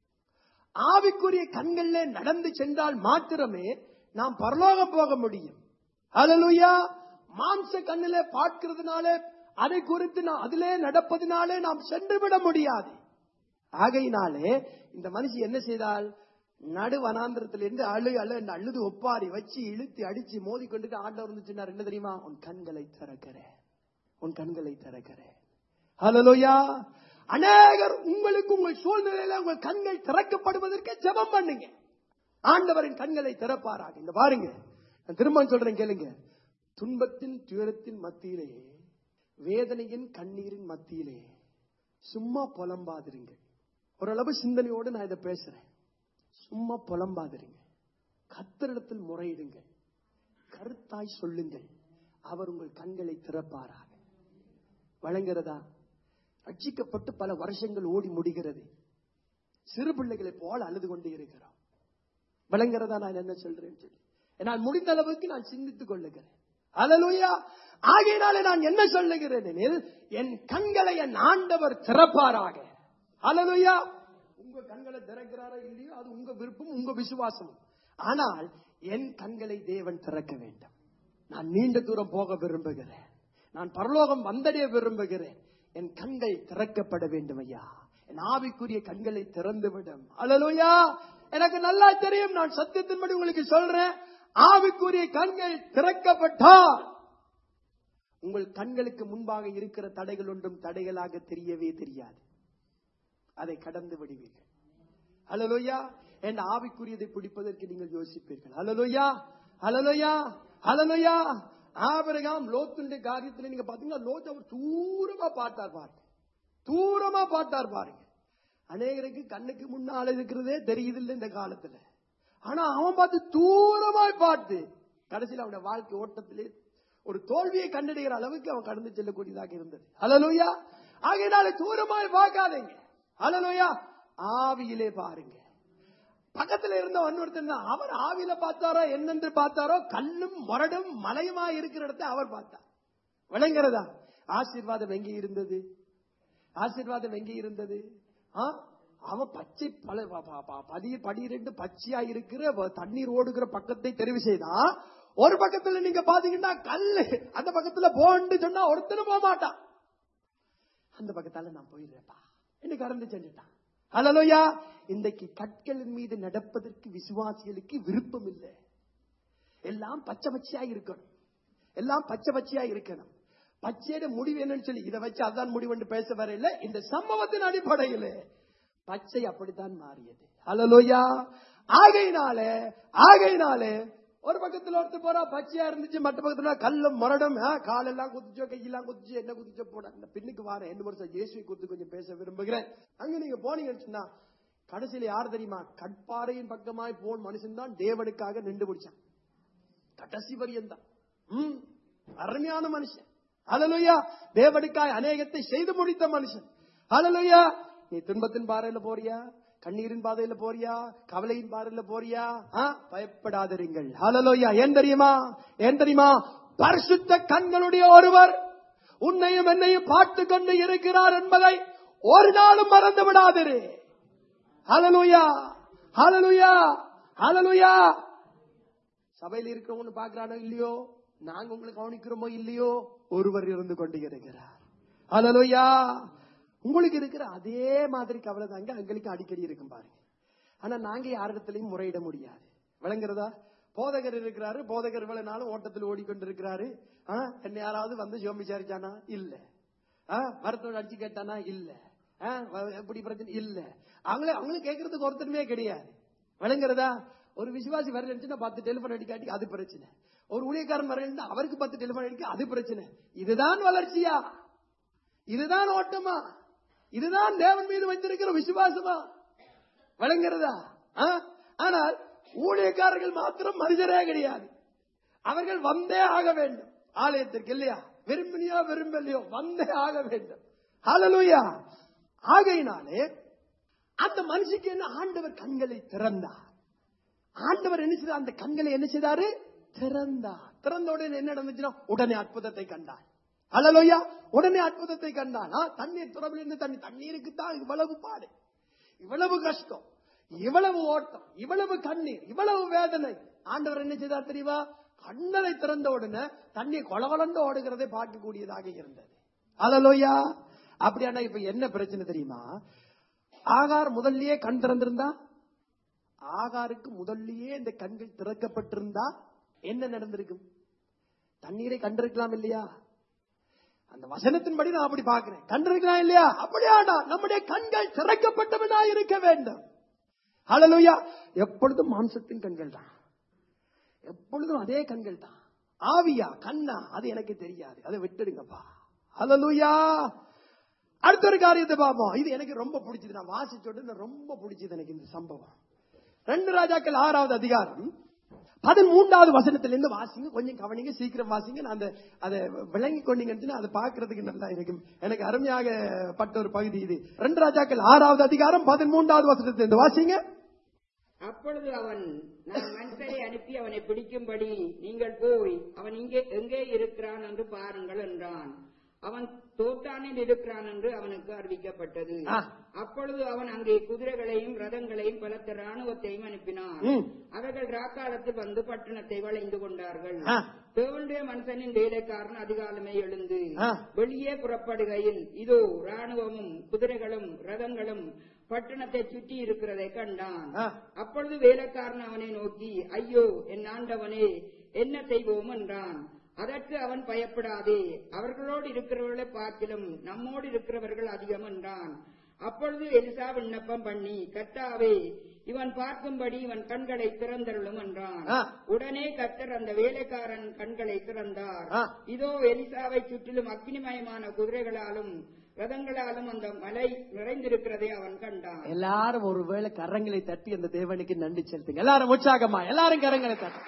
ஆவிக்குரிய கண்கள்ல நடந்து சென்றால் மாத்திரமே நாம் பரலோகம் போக முடியும் ஹalleluya மாம்ச கண்ணிலே பார்க்கிறதுனால அதை குறித்து நாம் அதிலே நடப்பதினாலே நாம் சென்று விட முடியாது ஆகையினாலே இந்த மனுஷி என்ன செய்தால் நடு வனாந்திரத்திலிருந்து அழு அழு என்று அழுது ஒப்பாரி வச்சு இழுத்து அடிச்சு மோதி கொண்டு ஆண்டவர் வந்து சொன்னார் என்ன தெரியுமா உன் கண்களை திறக்கிறேன் உன் கண்களை திறக்கிறேன் ஹalleluya அநேகர் உங்களுக்கு உங்கள் சூழ்நிலையில உங்கள் கண்கள் திறக்கப்படுவதற்கு ஜெபம் பண்ணுங்க ஆண்டவரின் கண்களை திறப்பாராக இந்த பாருங்க நான் திரும்ப சொல்றேன் கேளுங்க துன்பத்தின் துயரத்தின் மத்தியிலே வேதனையின் கண்ணீரின் மத்தியிலே சும்மா புலம்பாதிருங்க ஓரளவு சிந்தனையோடு நான் இதை பேசுறேன் சும்மா புலம்பாதிருங்க கத்தரிடத்தில் முறையிடுங்கள் கருத்தாய் சொல்லுங்கள் அவர் உங்கள் கண்களை திறப்பாராக வழங்குறதா ரட்சிக்கப்பட்டு பல வருஷங்கள் ஓடி முடிகிறது சிறு பிள்ளைகளை போல அழுது கொண்டு இருக்கிறோம் விளங்குறதா நான் என்ன சொல்றேன் சொல்லி நான் முடிந்த அளவுக்கு நான் சிந்தித்துக் கொள்ளுகிறேன் அலலுயா ஆகையினாலே நான் என்ன சொல்லுகிறேன் எனில் என் கண்களை என் ஆண்டவர் திறப்பாராக அலலுயா உங்க கண்களை திறக்கிறாரோ இல்லையோ அது உங்க விருப்பம் உங்க விசுவாசமும் ஆனால் என் கண்களை தேவன் திறக்க வேண்டும் நான் நீண்ட தூரம் போக விரும்புகிறேன் நான் பரலோகம் வந்தடைய விரும்புகிறேன் என் கண்கள் திறக்கப்பட வேண்டும் ஐயா என் ஆவிக்குரிய கண்களை திறந்து விடும் அலலுயா எனக்கு நல்லா தெரியும் நான் சத்தியத்தின்படி உங்களுக்கு சொல்றேன் ஆவிக்குரிய கண்கள் திறக்கப்பட்டால் உங்கள் கண்களுக்கு முன்பாக இருக்கிற தடைகள் ஒன்றும் தடைகளாக தெரியவே தெரியாது அதை கடந்து விடுவீர்கள் அலலோயா என் ஆவிக்குரியதை பிடிப்பதற்கு நீங்கள் யோசிப்பீர்கள் அலலோயா அலலோயா அலலோயா ஆபரகாம் லோத்துடைய காரியத்தில் நீங்க பாத்தீங்கன்னா லோத் அவர் தூரமா பார்த்தார் பாருங்க தூரமா பார்த்தார் பாருங்க அநேகருக்கு கண்ணுக்கு முன்னால இருக்கிறதே தெரியுதில்லை இந்த காலத்துல ஆனா அவன் பார்த்து தூரமாய் பார்த்து கடைசியில் அவனுடைய வாழ்க்கை ஓட்டத்திலே ஒரு தோல்வியை கண்டடைகிற அளவுக்கு அவன் கடந்து செல்லக்கூடியதாக இருந்தது அலலோயா ஆகையினால தூரமாய் பார்க்காதீங்க அலலோயா ஆவியிலே பாருங்க பக்கத்துல இருந்த ஒன்னொருத்தன் அவர் ஆவியில பார்த்தாரோ என்னென்று பார்த்தாரோ கல்லும் மரடும் மலையுமா இருக்கிற இடத்தை அவர் பார்த்தார் விளங்குறதா ஆசீர்வாதம் எங்கே இருந்தது ஆசீர்வாதம் எங்கே இருந்தது ஆ? அவன் பச்சை பல ப- ப- ப- பதி படிரெண்டு பச்சையா இருக்கிற வ- தண்ணீர் ஓடுகிற பக்கத்தை தெரிவு செய்தா ஒரு பக்கத்துல நீங்க பாத்தீங்கன்னா கல்லு அந்த பக்கத்துல போன்னு சொன்னா ஒருத்தனும் போக மாட்டான் அந்த பக்கத்தால நான் போயிடுறேன்ப்பா என்ன கடந்து செஞ்சுட்டான் ஹலலோயா இன்றைக்கு கற்களின் மீது நடப்பதற்கு விசுவாசிகளுக்கு விருப்பம் இல்லை எல்லாம் பச்சை பச்சையா இருக்கணும் எல்லாம் பச்சை பச்சையா இருக்கணும் பச்சையோட முடிவு என்னன்னு சொல்லி இதை வச்சு அதான் முடிவு என்று பேச வரையில இந்த சம்பவத்தின் அடிப்படையில் பச்சை அப்படித்தான் மாறியது ஹலலோயா ஆகையினால ஆகையினால ஒரு பக்கத்துல ஒருத்தர் போறா பச்சையா இருந்துச்சு மற்ற பக்கத்துல கல்லும் மரடும் ஆ, காலெல்லாம் குதிச்சோ கையெல்லாம் குதிச்சு என்ன குதிச்சோ போட இந்த பின்னுக்கு வார ரெண்டு வருஷம் இயேசுவை குறித்து கொஞ்சம் பேச விரும்புகிறேன் அங்க நீங்க போனீங்கன்னு சொன்னா கடைசியில யார் தெரியுமா கட்பாறையின் பக்கமாய் போன் மனுஷன் தான் தேவனுக்காக நின்று பிடிச்சான் கடைசி பரியந்தான் ம், அருமையான மனுஷன் அலலுயா தேவனுக்காய் அநேகத்தை செய்து முடித்த மனுஷன் அலலுயா நீ துன்பத்தின் பாறையில போறியா கண்ணீரின் பாதையில போறியா கவலையின் பாறையில போறியா ஆ? பயப்படாதிருங்கள் அலலுயா ஏன் தெரியுமா ஏன் தெரியுமா பரிசுத்த கண்களுடைய ஒருவர் உன்னையும் என்னையும் பார்த்து கொண்டு இருக்கிறார் என்பதை ஒரு நாளும் மறந்து விடாதிரு ஹalleluya ஹalleluya ஹalleluya சபையில் இருக்கிறவங்க பாக்குறானோ இல்லையோ நாங்க உங்களை கவனிக்கிறோமோ இல்லையோ ஒருவர் இருந்து கொண்டு இருக்கிறார் ஹalleluya உங்களுக்கு இருக்கிற அதே மாதிரி கவலை தாங்க எங்களுக்கு அடிக்கடி இருக்கும் பாருங்க ஆனா நாங்க யாரிடத்திலையும் முறையிட முடியாது விளங்குறதா போதகர் இருக்கிறாரு போதகர் இவ்வளவு நாளும் ஓட்டத்தில் ஓடிக்கொண்டிருக்கிறாரு ஆ, என்ன யாராவது வந்து ஜோம் விசாரிச்சானா இல்ல ஆ, மருத்துவர் அடிச்சு கேட்டானா இல்ல ஆ, வ- எப்படி பிரச்சனை இல்ல அவங்களே அவங்களும் கேட்கறதுக்கு ஒருத்தருமே கிடையாது விளங்குறதா ஒரு விசுவாசி வரலன்னு பத்து டெலிபோன் அடிக்காட்டி அது பிரச்சனை ஒரு ஊழியக்காரன் வரலன்னு அவருக்கு பத்து டெலிபோன் அடிக்க அது பிரச்சனை இதுதான் வளர்ச்சியா இதுதான் ஓட்டமா இதுதான் தேவன் மீது வைத்திருக்கிற விசுவாசமா விளங்குறதா ஆ? ஆனால் ஊழியக்காரர்கள் மாத்திரம் மனிதரே கிடையாது அவர்கள் வந்தே ஆக வேண்டும் ஆலயத்திற்கு இல்லையா விரும்பினியோ விரும்பலையோ வந்தே ஆக வேண்டும் ஹalleluya ஆகையினாலே அந்த மனுஷிக்கு என்ன ஆண்டவர் கண்களை திறந்தார் ஆண்டவர் என்ன செய்தார் அந்த கண்களை என்ன செய்தாரு திறந்தார் திறந்த உடனே என்ன நடந்துச்சுன்னா உடனே அற்புதத்தை கண்டார் ஹalleluya உடனே அற்புதத்தை கண்டான் ஆ, தண்ணீர் துறவில் இருந்து தண்ணி தண்ணீருக்கு தான் இவ்வளவு பாடு இவ்வளவு கஷ்டம் இவ்வளவு ஓட்டம் இவ்வளவு கண்ணீர் இவ்வளவு வேதனை ஆண்டவர் என்ன செய்தார் தெரியுமா கண்ணனை திறந்த உடனே தண்ணீர் கொலகொலந்து ஓடுகிறதை பார்க்கக்கூடியதாக இருந்தது அலலோயா அப்படியானா இப்ப என்ன பிரச்சனை தெரியுமா ஆகார் முதல்லயே கண் திறந்திருந்தா ஆகாருக்கு முதல்லயே இந்த கண்கள் திறக்கப்பட்டிருந்தா என்ன நடந்திருக்கும் தண்ணீரை கண்டிருக்கலாம் இல்லையா அந்த வசனத்தின்படி நான் அப்படி பார்க்கிறேன் கண்டிருக்கலாம் இல்லையா அப்படியாடா நம்முடைய கண்கள் திறக்கப்பட்டவனா இருக்க வேண்டும் ஹalleluya எப்பொழுதும் மாம்சத்தின் கண்கள் தான் எப்பொழுதும் அதே கண்கள் தான் ஆவியா கண்ணா அது எனக்கு தெரியாது அதை விட்டுடுங்கப்பா ஹalleluya அடுத்த ஒரு காரியத்தை பார்ப்போம் இது எனக்கு ரொம்ப பிடிச்சது நான் வாசிச்சோட்டு ரொம்ப பிடிச்சது எனக்கு இந்த சம்பவம் ரெண்டு ராஜாக்கள் ஆறாவது அதிகாரம் பதிமூன்றாவது வசனத்திலிருந்து வாசிங்க கொஞ்சம் கவனிங்க சீக்கிரம் வாசிங்க நான் அந்த அதை விளங்கி கொண்டீங்கன்னு அதை பார்க்கிறதுக்கு நல்லா இருக்கும் எனக்கு அருமையாக பட்ட ஒரு பகுதி இது ரெண்டு ராஜாக்கள் ஆறாவது அதிகாரம் பதிமூன்றாவது வசனத்திலிருந்து வாசிங்க அப்பொழுது அவன் நான் மனுஷரை அனுப்பி அவனை பிடிக்கும்படி நீங்கள் போய் அவன் இங்கே எங்கே இருக்கிறான் என்று பாருங்கள் என்றான் அவன் தோட்டானில் இருக்கிறான் என்று அவனுக்கு அறிவிக்கப்பட்டது ஆ. அப்பொழுது அவன் அங்கே குதிரைகளையும் ரதங்களையும் பலத்த ராணுவத்தையும் அனுப்பினான் ம். அவர்கள் ராக்காலத்தில் வந்து பட்டணத்தை வளைந்து கொண்டார்கள் ஆ. தேவனுடைய மனுஷனின் வேலைக்காரன் அதிகாலமே எழுந்து ஆ. வெளியே புறப்படுகையில் இதோ ராணுவமும் குதிரைகளும் ரதங்களும் பட்டணத்தை சுற்றி இருக்கிறதை கண்டான் ஆ. அப்பொழுது வேலைக்காரன் அவனை நோக்கி ஐயோ என் ஆண்டவனே என்ன செய்வோம் என்றான் அதற்கு அவன் பயப்படாதே அவர்களோடு இருக்கிறவர்களை பார்க்கிலும் நம்மோடு இருக்கிறவர்கள் அதிகம் என்றான் அப்பொழுது எலிசா விண்ணப்பம் பண்ணி கர்த்தாவே இவன் பார்க்கும்படி இவன் கண்களை திறந்தருளும் என்றான் ஆ. உடனே கர்த்தர் அந்த வேலைக்காரன் கண்களை திறந்தார் ஆ. இதோ எலிசாவை சுற்றிலும் அக்னிமயமான குதிரைகளாலும் ரதங்களாலும் அந்த மலை நிறைந்திருக்கிறதை அவன் கண்டான் எல்லாரும் ஒருவேளை கரங்களை தட்டி அந்த தேவனுக்கு நன்றி செலுத்துங்க எல்லாரும் உற்சாகமா எல்லாரும் கரங்களை தட்டி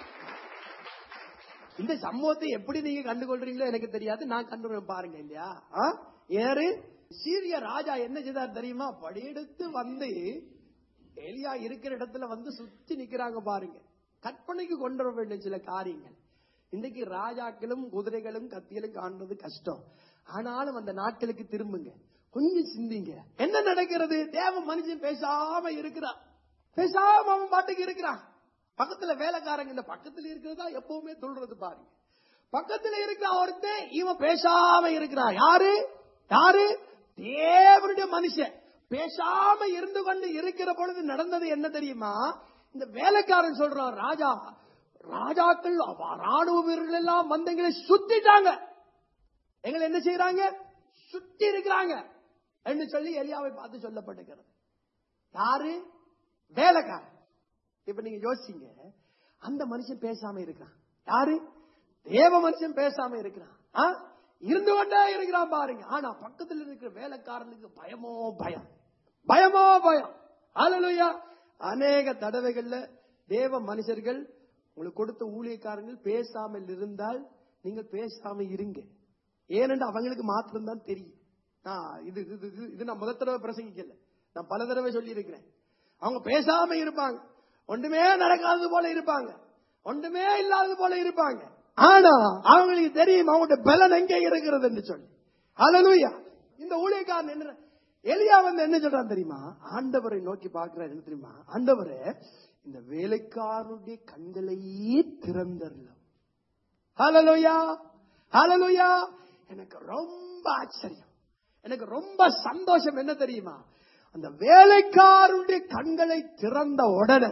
இந்த சம்பவத்தை எப்படி நீங்க கண்டுகொள்றீங்களோ எனக்கு தெரியாது நான் கண்டுறேன் பாருங்க இல்லையா ஆ? ஏறு சீரிய ராஜா என்ன செய்தார் தெரியுமா படியெடுத்து வந்து எலியா இருக்கிற இடத்துல வந்து சுத்தி நிக்கிறாங்க பாருங்க கற்பனைக்கு கொண்டு வர வேண்டிய சில காரியங்கள் இன்னைக்கு ராஜாக்களும் குதிரைகளும் கத்திகளும் காண்றது கஷ்டம் ஆனாலும் அந்த நாட்களுக்கு திரும்புங்க கொஞ்சம் சிந்திங்க என்ன நடக்கிறது தேவ மனுஷன் பேசாம இருக்கிறான் பேசாம அவன் பாட்டுக்கு இருக்கிறான் பக்கத்துல வேலைக்காரங்க இந்த பக்கத்துல இருக்கிறதா எப்பவுமே சொல்றது பாருங்க பக்கத்துல இருக்கிற ஒருத்தன் இவன் பேசாம இருக்கிறான் யாரு யாரு தேவனுடைய மனுஷன் பேசாம இருந்து கொண்டு இருக்கிற பொழுது நடந்தது என்ன தெரியுமா இந்த வேலைக்காரன் சொல்றான் ராஜா ராஜாக்கள் அவ- ராணுவ வீரர்கள் எல்லாம் வந்து எங்களை சுத்திட்டாங்க எங்களை என்ன செய்யறாங்க சுத்தி இருக்கிறாங்க என்று சொல்லி எலியாவை பார்த்து சொல்லப்பட்டிருக்கிறது யாரு வேலைக்காரன் இப்ப நீங்க யோசிங்க அந்த மனுஷன் பேசாம இருக்கிறான் யாரு தேவ மனுஷன் பேசாம இருக்கிறான் ஆ? இருந்து கொண்டே இருக்கிறான் பாருங்க ஆனா பக்கத்துல இருக்கிற வேலைக்காரனுக்கு பயமோ பயம் பயமோ பயம் அல்லேலூயா அநேக தடவைகள்ல தேவ மனுஷர்கள் உங்களுக்கு கொடுத்த ஊழியக்காரங்கள் பேசாமல் இருந்தால் நீங்கள் பேசாம இருங்க ஏனென்று அவங்களுக்கு மாத்திரம் தான் தெரியும் நான் இது இது இது- இது நான் முதல் தடவை பிரசங்கிக்கல நான் பல தடவை சொல்லி இருக்கிறேன் அவங்க பேசாம இருப்பாங்க ஒன்றுமே நடக்காதது போல இருப்பாங்க ஒன்றுமே இல்லாதது போல இருப்பாங்க ஆனா அவங்களுக்கு தெரியும் அவங்களுடைய பலன் எங்கே இருக்கிறது என்று சொல்லி ஹalleluya இந்த ஊழியக்காரன் என்ன எலியா வந்து என்ன சொல்றான் தெரியுமா ஆண்டவரை நோக்கி பார்க்கிறார் என்ன தெரியுமா ஆண்டவரே இந்த வேலைக்காரனுடைய கண்களையே திறந்தரலாம் ஹalleluya ஹalleluya எனக்கு ரொம்ப ஆச்சரியம் எனக்கு ரொம்ப சந்தோஷம் என்ன தெரியுமா அந்த வேலைக்காரனுடைய கண்களை திறந்த உடனே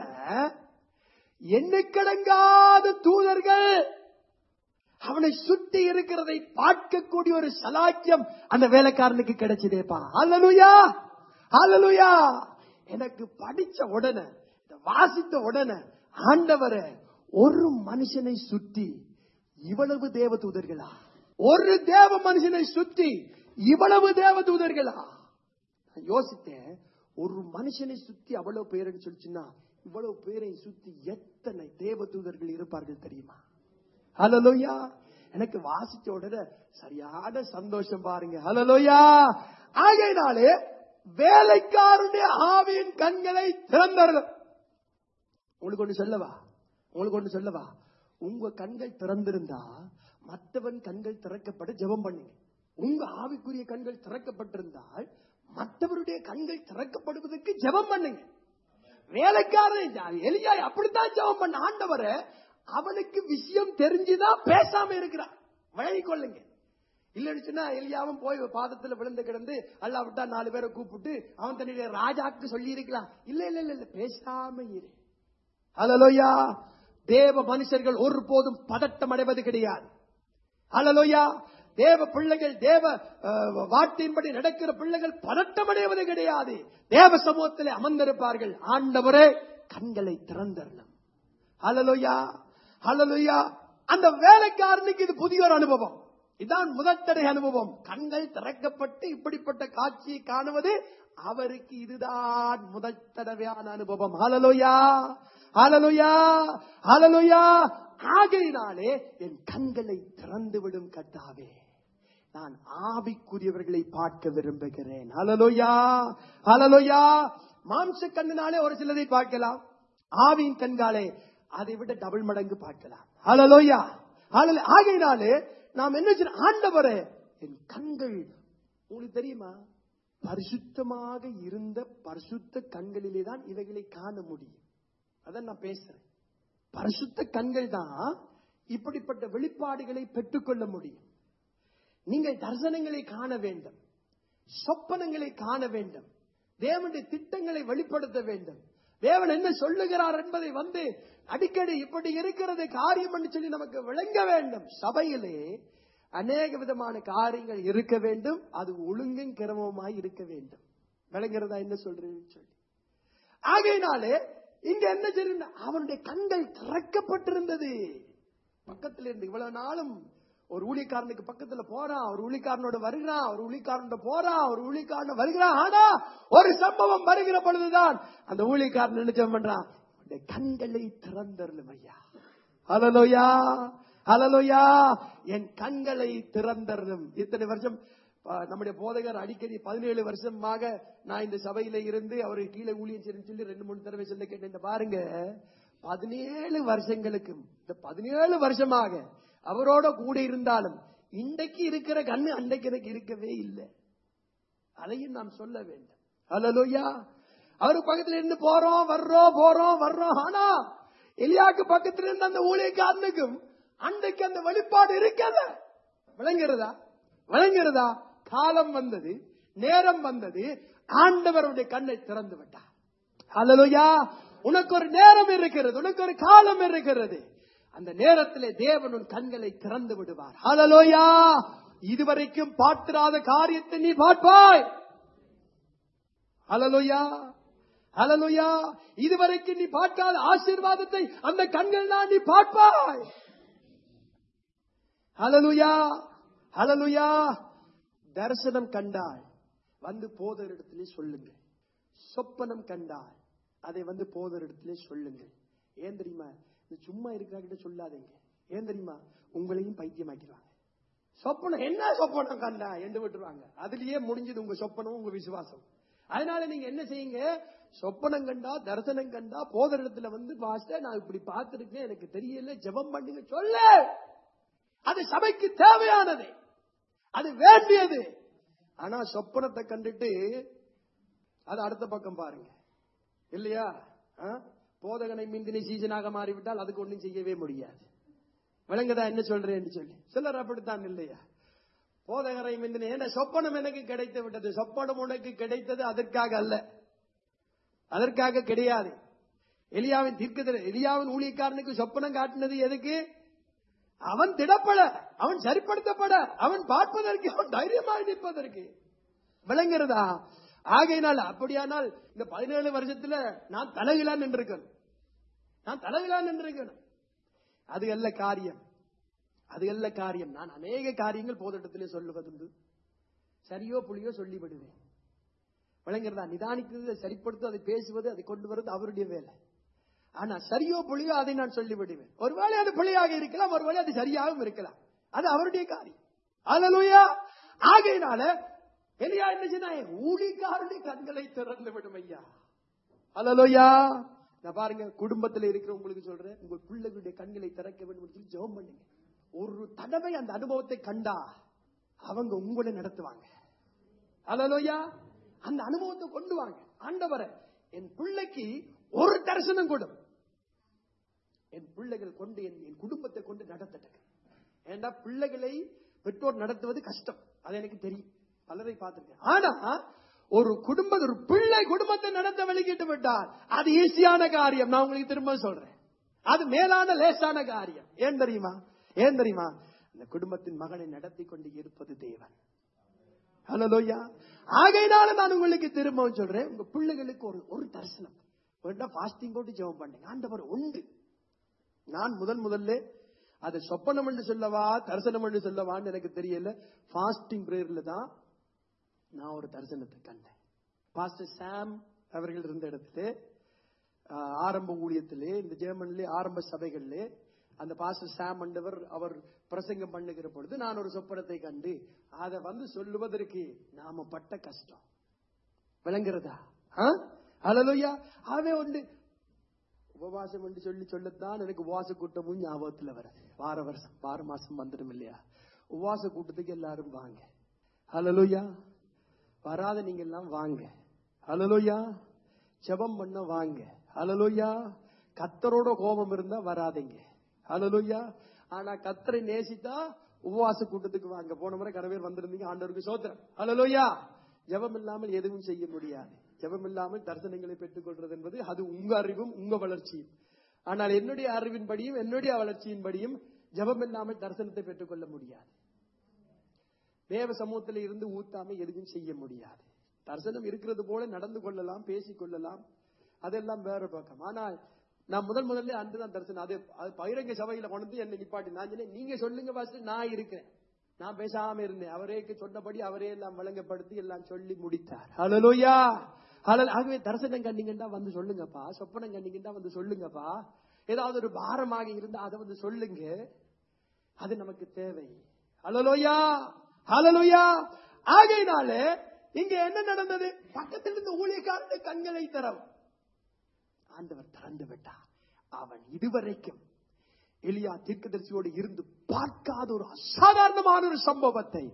எண்ணிக்கடங்காத தூதர்கள் அவனை சுத்தி இருக்கிறதை பார்க்கக்கூடிய ஒரு சலாக்கியம் அந்த வேலைக்காரனுக்கு கிடைச்சதேப்பா அல்லலுயா அல்லலுயா எனக்கு படிச்ச உடனே இத வாசித்த உடனே ஆண்டவரே ஒரு மனுஷனை சுத்தி இவ்வளவு தேவ தூதர்களா ஒரு தேவ மனுஷனை சுத்தி இவ்வளவு தேவ தூதர்களா நான் யோசித்தேன் ஒரு மனுஷனை சுத்தி அவ்வளவு பேருன்னு சொல்லிச்சுன்னா இவ்வளவு பேரை சுத்தி எத்தனை தேவ தூதர்கள் இருப்பார்கள் தெரியுமா ஹலலோயா எனக்கு வாசிச்ச உடனே சரியான சந்தோஷம் பாருங்க ஹலலோயா ஆகையினாலே வேலைக்காரனுடைய ஆவியின் கண்களை திறந்தார்கள் உங்களுக்கு ஒண்ணு சொல்லவா உங்களுக்கு ஒண்ணு சொல்லவா உங்க கண்கள் திறந்திருந்தா மற்றவன் கண்கள் திறக்கப்பட ஜெபம் பண்ணுங்க உங்க ஆவிக்குரிய கண்கள் திறக்கப்பட்டிருந்தால் மற்றவருடைய கண்கள் திறக்கப்படுவதற்கு ஜெபம் பண்ணுங்க வேலைக்காரன் எலியா அப்படித்தான் ஜெபம் பண்ண ஆண்டவரை அவனுக்கு விஷயம் தெரிஞ்சுதான் பேசாம இருக்கிறான் வழங்கிக் கொள்ளுங்க இல்லைன்னு சொன்னா எலியாவும் போய் பாதத்துல விழுந்து கிடந்து அல்லா விட்டா நாலு பேரை கூப்பிட்டு அவன் தன்னுடைய ராஜாக்கு சொல்லி இருக்கலாம் இல்ல இல்ல இல்ல இல்ல பேசாம இரு ஹலலோயா தேவ மனுஷர்கள் ஒருபோதும் பதட்டம் அடைவது கிடையாது ஹலலோயா தேவ பிள்ளைகள் தேவ அஹ், வார்த்தையின்படி நடக்கிற பிள்ளைகள் பதட்டம் அடைவது கிடையாது தேவ சமூகத்திலே அமர்ந்திருப்பார்கள் ஆண்டவரே கண்களை திறந்தரணும் ஹலலோயா ஹலலோயா அந்த வேலைக்காரனுக்கு இது புதிய ஒரு அனுபவம் இதான் முதற்தடை அனுபவம் கண்கள் திறக்கப்பட்டு இப்படிப்பட்ட காட்சியை காணுவது அவருக்கு இதுதான் முதல் தடவையான அனுபவம் ஹலலோயா ஹalleluya ஹalleluya ஆகையினாலே என் கண்களை திறந்து விடும் கர்த்தாவே நான் ஆவிக்குரியவர்களை பார்க்க விரும்புகிறேன் ஹalleluya ஹalleluya மாம்ச கண்ணினாலே ஒரு சிலரை பார்க்கலாம் ஆவியின் கண்காலே அதை விட டபுள் மடங்கு பார்க்கலாம் ஹalleluya ஹalleluya ஆகையினாலே நாம் என்ன செய்ய ஆண்டவரே என் கண்கள் உங்களுக்கு தெரியுமா பரிசுத்தமாக இருந்த பரிசுத்த கண்களிலே தான் இவைகளை காண முடியும் அதான் நான் பேசுறேன் பரிசுத்த கண்கள் தான் இப்படிப்பட்ட வெளிப்பாடுகளை பெற்றுக்கொள்ள முடியும் நீங்கள் தரிசனங்களை காண வேண்டும் சொப்பனங்களை காண வேண்டும் தேவனுடைய திட்டங்களை வெளிப்படுத்த வேண்டும் தேவன் என்ன சொல்லுகிறார் என்பதை வந்து அடிக்கடி இப்படி இருக்கிறது காரியம் என்று சொல்லி நமக்கு விளங்க வேண்டும் சபையிலே அநேக விதமான காரியங்கள் இருக்க வேண்டும் அது ஒழுங்கும் கிரமமாய் இருக்க வேண்டும் விளங்குறதா என்ன சொல்றேன்னு சொல்லி ஆகையினாலே இங்க என்ன செய்ய அவனுடைய கண்கள் திறக்கப்பட்டிருந்தது பக்கத்துல இருந்து இவ்வளவு நாளும் ஒரு ஊழியக்காரனுக்கு பக்கத்துல போறான் ஒரு ஊழியக்காரனோட வருகிறான் ஒரு ஊழியக்காரனோட போறான் ஒரு ஊழியக்காரன் வருகிறான் ஆனா ஒரு சம்பவம் வருகிற பொழுதுதான் அந்த ஊழியக்காரன் என்ன ஜெபம் பண்றான் உன்னுடைய கண்களை திறந்தருளும் ஐயா ஹalleluya ஹalleluya என் கண்களை திறந்தருளும் இத்தனை வருஷம் அஹ், நம்முடைய போதகர் அடிக்கடி பதினேழு வருஷமாக நான் இந்த சபையில இருந்து அவரு கீழே ஊழியம் செய்யணும்னு சொல்லி ரெண்டு மூணு தடவை சொல்ல கேட்டேன் இந்த பாருங்க பதினேழு வருஷங்களுக்கு இந்த பதினேழு வருஷமாக அவரோட கூட இருந்தாலும் இன்றைக்கு இருக்கிற கண்ணு அன்றைக்கு எனக்கு இருக்கவே இல்லை அதையும் நாம் சொல்ல வேண்டும் ஹalleluya அவரு பக்கத்துல இருந்து போறோம் வர்றோம் போறோம் வர்றோம் ஆனா எலியாக்கு பக்கத்துல இருந்து அந்த ஊழியக்காரனுக்கும் அன்றைக்கு அந்த வெளிப்பாடு இருக்கல விளங்குறதா விளங்குறதா காலம் வந்தது நேரம் வந்தது ஆண்டவருடைய கண்ணை திறந்து விட்டார் ஹalleluya உனக்கு ஒரு நேரம் இருக்கிறது உனக்கு ஒரு காலம் இருக்கிறது அந்த நேரத்திலே தேவன் உன் கண்களை திறந்து விடுவார் ஹalleluya இதுவரைக்கும் பார்த்திராத காரியத்தை நீ பார்ப்பாய் ஹalleluya ஹalleluya இதுவரைக்கும் நீ பார்க்காத ஆசீர்வாதத்தை அந்த கண்கள் தான் நீ பார்ப்பாய் ஹalleluya ஹalleluya தரிசனம் கண்டால் வந்து போதர் இடத்திலே சொல்லுங்க சொப்பனம் கண்டால் அதை வந்து போதர் இடத்திலே சொல்லுங்க ஏன் தெரியுமா இது சும்மா இருக்கிறாங்கிட்ட சொல்லாதீங்க ஏன் தெரியுமா உங்களையும் பைத்தியமாக்கிறாங்க சொப்பனம் என்ன சொப்பனம் கண்டா என்று விட்டுருவாங்க அதுலயே முடிஞ்சது உங்க சொப்பனம் உங்க விசுவாசம் அதனால நீங்க என்ன செய்யுங்க சொப்பனம் கண்டா தரிசனம் கண்டா போதர் இடத்துல வந்து பாஸ்டர் நான் இப்படி பார்த்திருக்கேன் எனக்கு தெரியல ஜெபம் பண்ணுங்க சொல்லு அது சபைக்கு தேவையானது அது வேண்டியது ஆனா சொப்பனத்தை கண்டுட்டு அது அடுத்த பக்கம் பாருங்க இல்லையா ஆ? போதகனை மிந்தினி சீசனாக மாறிவிட்டால் அதுக்கு ஒண்ணும் செய்யவே முடியாது விளங்குதா என்ன சொல்றேன்னு சொல்லி சிலர் அப்படித்தான் இல்லையா போதகரை மிந்தினி என்ன சொப்பனம் எனக்கு கிடைத்து விட்டது சொப்பனம் உனக்கு கிடைத்தது அதற்காக அல்ல அதற்காக கிடையாது எலியாவின் தீர்க்கதரி எலியாவின் ஊழியக்காரனுக்கு சொப்பனம் காட்டினது எதுக்கு அவன் திடப்பட அவன் சரிப்படுத்தப்பட அவன் பார்ப்பதற்கு அவன் தைரியமாக நிற்பதற்கு விளங்குறதா ஆகையினால் அப்படியானால் இந்த பதினேழு வருஷத்துல நான் தலைவிழா நின்றிருக்கணும் நான் தலைவிழா நின்றிருக்கணும் அது அல்ல காரியம் அது அல்ல காரியம் நான் அநேக காரியங்கள் போதட்டத்திலே சொல்லுவதுண்டு சரியோ புளியோ சொல்லி விடுவேன் விளங்குறதா நிதானிக்கிறது சரிப்படுத்து அதை பேசுவது அதை கொண்டு வருவது அவருடைய வேலை ஆனா சரியோ புளியோ அதை நான் சொல்லி விடுவேன் ஒருவேளை அது புளியாக இருக்கலாம் ஒருவேளை அது சரியாகவும் இருக்கலாம் அது அவருடைய காரியம் அல்லலுயா ஆகையினால எலியா என்ன செய்ய ஊழிக்காரனுடைய கண்களை திறந்து விடும் ஐயா அல்லலுயா நான் பாருங்க குடும்பத்துல இருக்கிற உங்களுக்கு சொல்றேன் உங்க பிள்ளைகளுடைய கண்களை திறக்க வேண்டும் சொல்லி ஜெபம் பண்ணுங்க ஒரு தடவை அந்த அனுபவத்தை கண்டா அவங்க உங்களை நடத்துவாங்க அல்லலுயா அந்த அனுபவத்தை கொண்டு வாங்க ஆண்டவரை என் பிள்ளைக்கு ஒரு தரிசனம் கொடு என் பிள்ளைகள் கொண்டு என் என் குடும்பத்தை கொண்டு நடத்தட்டும் ஏண்டா பிள்ளைகளை பெற்றோர் நடத்துவது கஷ்டம் அது எனக்கு தெரியும் பலரை பார்த்திருக்கேன் ஆனா ஒரு குடும்ப ஒரு பிள்ளை குடும்பத்தை நடத்த வெளிக்கிட்டு விட்டால் அது ஈஸியான காரியம் நான் உங்களுக்கு திரும்ப சொல்றேன் அது மேலான லேசான காரியம் ஏன் தெரியுமா ஏன் தெரியுமா அந்த குடும்பத்தின் மகனை நடத்தி கொண்டு இருப்பது தேவன் ஹலோயா ஆகையினால நான் உங்களுக்கு திரும்பவும் சொல்றேன் உங்க பிள்ளைகளுக்கு ஒரு ஒரு தரிசனம் வேண்டா பாஸ்டிங் போட்டு ஜெபம் பண்ணீங்க ஆண்டவர் உண்டு நான் முதன் முதல்ல அது சொப்பனம் என்று சொல்லவா தரிசனம் என்று சொல்லவான்னு எனக்கு தெரியல பாஸ்டிங் பிரேயர்ல தான் நான் ஒரு தரிசனத்தை கண்டேன் பாஸ்டர் சாம் அவர்கள் இருந்த இடத்துல ஆஹ், ஆரம்ப ஊழியத்திலே இந்த ஜெர்மனிலே ஆரம்ப சபைகளிலே அந்த பாஸ்டர் சாம் ஆண்டவர் அவர் பிரசங்கம் பண்ணுகிற பொழுது நான் ஒரு சொப்பனத்தை கண்டு அதை வந்து சொல்லுவதற்கு நாம பட்ட கஷ்டம் விளங்குறதா அலலுயா அவன் உண்டு உபவாசம் என்று சொல்லி சொல்லத்தான் எனக்கு உபவாச கூட்டமும் ஞாபகத்துல வருது வார வருஷம் வார மாசம் வந்துடும் இல்லையா உபவாச கூட்டத்துக்கு எல்லாரும் வாங்க ஹலலுயா வராத நீங்க எல்லாம் வாங்க ஹலலுயா ஜெபம் பண்ண வாங்க ஹலலுயா கத்தரோட கோபம் இருந்தா வராதீங்க ஹலலுயா ஆனா கத்தரை நேசித்தா உபவாச கூட்டத்துக்கு வாங்க போன முறை கன பேர் வந்திருந்தீங்க ஆண்டவருக்கு சோத்திரம் ஹலலுயா ஜெபம் இல்லாமல் எதுவும் செய்ய முடியாது ஜெபம் இல்லாமல் தரிசனங்களை பெற்றுக் கொள்றது என்பது அது உங்க அறிவும் உங்க வளர்ச்சியும் ஆனால் என்னுடைய அறிவின்படியும் என்னுடைய வளர்ச்சியின்படியும் ஜெபம் இல்லாமல் தரிசனத்தை பெற்றுக்கொள்ள முடியாது தேவ சமூகத்தில் இருந்து ஊத்தாம எதுவும் செய்ய முடியாது தரிசனம் இருக்கிறது போல நடந்து கொள்ளலாம் பேசிக் கொள்ளலாம் அதெல்லாம் வேற பக்கம் ஆனால் நான் முதல் முதல்ல அன்று தான் தரிசனம் அது அது பகிரங்க சபையில கொண்டு வந்து என்னை நிப்பாட்டி நான் சொன்னேன் நீங்க சொல்லுங்க ஃபர்ஸ்ட் நான் இருக்கிறேன் நான் பேசாம இருந்தேன் அவரேக்கு சொன்னபடி அவரே எல்லாம் வழங்கப்படுத்தி எல்லாம் சொல்லி முடித்தார் ஹalleluya ஹalleluya ஆகவே தரிசனம் கண்டீங்கன்னா வந்து சொல்லுங்கப்பா சொப்பனம் கண்டீங்கன்னா வந்து சொல்லுங்கப்பா ஏதாவது ஒரு பாரமாக இருந்தா அதை வந்து சொல்லுங்க அது நமக்கு தேவை ஹalleluya ஹalleluya ஆகையினாலே இங்க என்ன நடந்தது பக்கத்தில் இருந்த ஊழியக்காரனுடைய கண்களை தரம் ஆண்டவர் திறந்து விட்டார் அவன் இதுவரைக்கும் எலியா தீர்க்கதரிசியோடு இருந்து பார்க்காத ஒரு அசாதாரணமான ஒரு சம்பவத்தை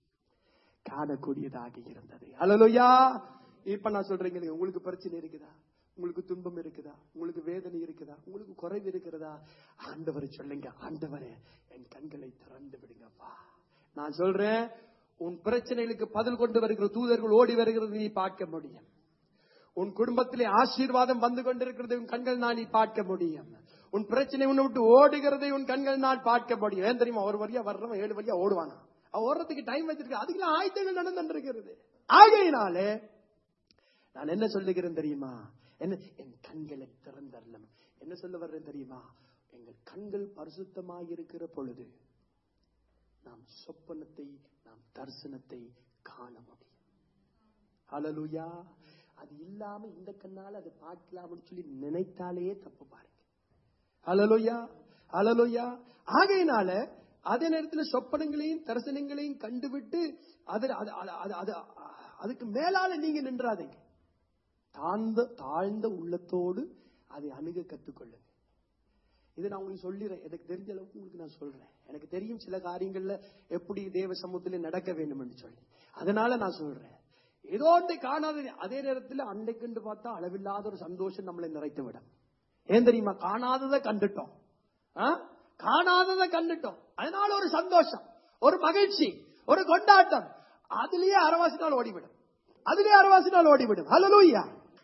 காணக்கூடியதாக இருந்தது ஹalleluya இப்ப நான் சொல்றேங்க உங்களுக்கு பிரச்சனை இருக்குதா உங்களுக்கு துன்பம் இருக்குதா உங்களுக்கு வேதனை இருக்குதா உங்களுக்கு குறைவு இருக்கிறதா ஆண்டவரை சொல்லுங்க ஆண்டவரே என் கண்களை திறந்து விடுங்கப்பா நான் சொல்றேன் உன் பிரச்சனைகளுக்கு பதில் கொண்டு வருகிற தூதர்கள் ஓடி வருகிறது நீ பார்க்க முடியும் உன் குடும்பத்திலே ஆசீர்வாதம் வந்து கொண்டிருக்கிறதை உன் கண்கள் நான் நீ பார்க்க முடியும் உன் பிரச்சனை உன்னை விட்டு ஓடுகிறதை உன் கண்கள் நான் பார்க்க முடியும் ஏன் தெரியுமா ஒரு வழியா வர்றவன் ஏழு வழியா ஓடுவானா அவன் ஓடுறதுக்கு டைம் வச்சிருக்க அதுக்கெல்லாம் ஆயத்தங்கள் நடந்துருக்கிறது ஆகையினாலே நான் என்ன சொல்லுகிறேன் தெரியுமா என்ன என் கண்களை திறந்தரலாம் என்ன சொல்ல வர்றேன் தெரியுமா எங்கள் கண்கள் பரிசுத்தமாக இருக்கிற பொழுது நாம் சொப்பனத்தை நாம் தரிசனத்தை காண முடியும் ஹalleluya அது இல்லாம இந்த கண்ணால அது பார்க்கலாம்னு சொல்லி நினைத்தாலே தப்பு பாருங்க ஹalleluya ஹalleluya ஆகையினால அதே நேரத்தில் சொப்பனங்களையும் தரிசனங்களையும் கண்டுவிட்டு அது அது அது அது அதுக்கு மேலால நீங்க நின்றாதீங்க தாழ்ந்த தாழ்ந்த உள்ளத்தோடு அதை அணுக கற்றுக்கொள்ளுங்க இது நான் உங்களுக்கு சொல்லிடுறேன் எனக்கு தெரிஞ்ச அளவுக்கு உங்களுக்கு நான் சொல்றேன் எனக்கு தெரியும் சில காரியங்கள்ல எப்படி தேவ சமூகத்தில் நடக்க வேண்டும் என்று சொல்லி அதனால நான் சொல்றேன் ஏதோ ஒன்றை காணாத அதே நேரத்தில் அன்னைக்குண்டு பார்த்தா அளவில்லாத ஒரு சந்தோஷம் நம்மளை நிறைத்து விடும் ஏன் தெரியுமா காணாததை கண்டுட்டோம் ஆ? காணாததை கண்டுட்டோம் அதனால ஒரு சந்தோஷம் ஒரு மகிழ்ச்சி ஒரு கொண்டாட்டம் அதுலயே அரவாசி நாள் ஓடிவிடும் அதுலயே அரவாசி நாள் ஓடிவிடும் ஹalleluya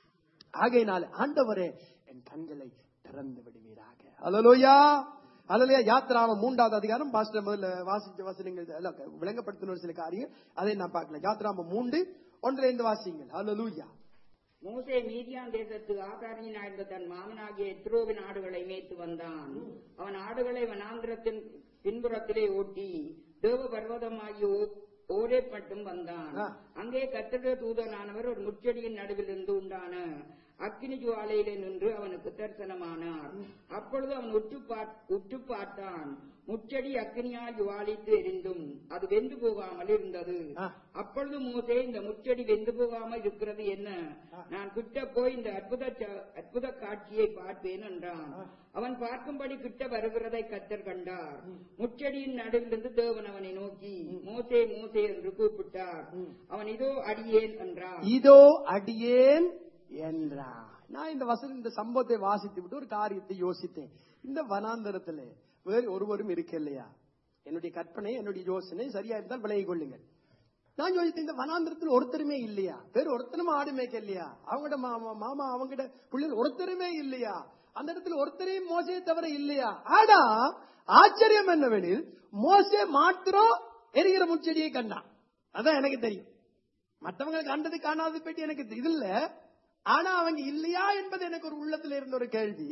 ஆகையினால ஆண்டவரே என் கண்களை திறந்து விடுவீராக ஹalleluya ஹalleluya யாத்ராம மூன்றாவது அதிகாரம் பாஸ்டர் முதல்ல வாசிச்ச வசனங்கள் எல்லாம் விளங்கப்படுத்தின ஒரு சில காரியம் அதை நான் பார்க்கல யாத்ராம மூன்று ஒன்றில் இருந்து வாசிங்கள் ஹalleluya மோசே மீதியான் தேசத்து ஆகாரியனாயிருந்த தன் மாமனாகிய எத்ரோவின் ஆடுகளை மேய்த்து வந்தான் அவன் ஆடுகளை வனாந்திரத்தின் பின்புறத்திலே ஓட்டி தேவ பர்வதமாகிய ஓ- ஓரே மட்டும் வந்தான் ஆ. அங்கே கத்திர தூதனானவர் ஒரு முச்செடியின் நடுவில் இருந்து உண்டான அக்கினி ஜுவாலையிலே நின்று அவனுக்கு தரிசனமானார் அப்பொழுது அவன் உற்று பார்- உற்று பார்த்தான் முச்செடி அக்கினியால் ஜுவாலித்து எரிந்தும் அது வெந்து போகாமல் இருந்தது ஆ. அப்பொழுது மோசே இந்த முச்செடி வெந்து போகாமல் இருக்கிறது என்ன நான் கிட்ட போய் இந்த அற்புத ச- அற்புத காட்சியை பார்ப்பேன் என்றான் அவன் பார்க்கும்படி கிட்ட வருகிறதை கத்தர் கண்டார் முச்செடியின் நடுவிலிருந்து தேவன் அவனை நோக்கி மோசே மோசே என்று கூப்பிட்டார் அவன் இதோ அடியேன் என்றான் இதோ அடியேன் என்றார் நான் இந்த வசனம் இந்த சம்பவத்தை வாசித்து விட்டு ஒரு காரியத்தை யோசித்தேன் இந்த வனாந்தரத்துல வேறு ஒருவரும் இருக்க இல்லையா என்னுடைய கற்பனை என்னுடைய யோசனை சரியா இருந்தால் விலகிக் கொள்ளுங்கள் நான் யோசித்தேன் இந்த வனாந்திரத்தில் ஒருத்தருமே இல்லையா வேறு ஒருத்தரும் ஆடு மேய்க்க இல்லையா அவங்களோட மாமா மாமா அவங்கட பிள்ளைகள் ஒருத்தருமே இல்லையா அந்த இடத்துல ஒருத்தரையும் மோசையை தவிர இல்லையா ஆனா ஆச்சரியம் என்னவெனில் மோசே மாத்திரம் எரிகிற முச்செடியை கண்டான் அதான் எனக்கு தெரியும் மற்றவங்க கண்டது காணாதது பற்றி எனக்கு இது இல்ல ஆனா அவங்க இல்லையா என்பது எனக்கு ஒரு உள்ளத்துல இருந்த ஒரு கேள்வி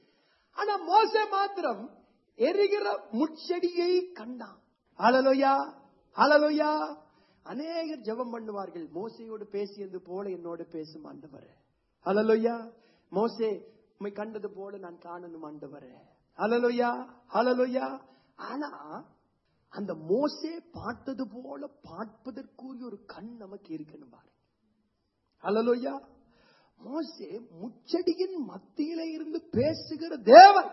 ஆனா மோசே மாத்திரம் எரிகிற முச்செடியை கண்டான் அலலோயா அலலோயா அநேகர் ஜெபம் பண்ணுவார்கள் மோசையோடு பேசியது போல என்னோடு பேசும் ஆண்டவர் அலலோயா மோசே உம்மை கண்டது போல நான் காணணும் ஆண்டவரே ஹalleluya ஹalleluya ஆனா அந்த மோசே பார்த்தது போல பார்ப்பதற்குரிய ஒரு கண் நமக்கு இருக்கணும் பாருங்க ஹalleluya மோசே முச்சடியின் மத்தியிலே இருந்து பேசுகிற தேவன்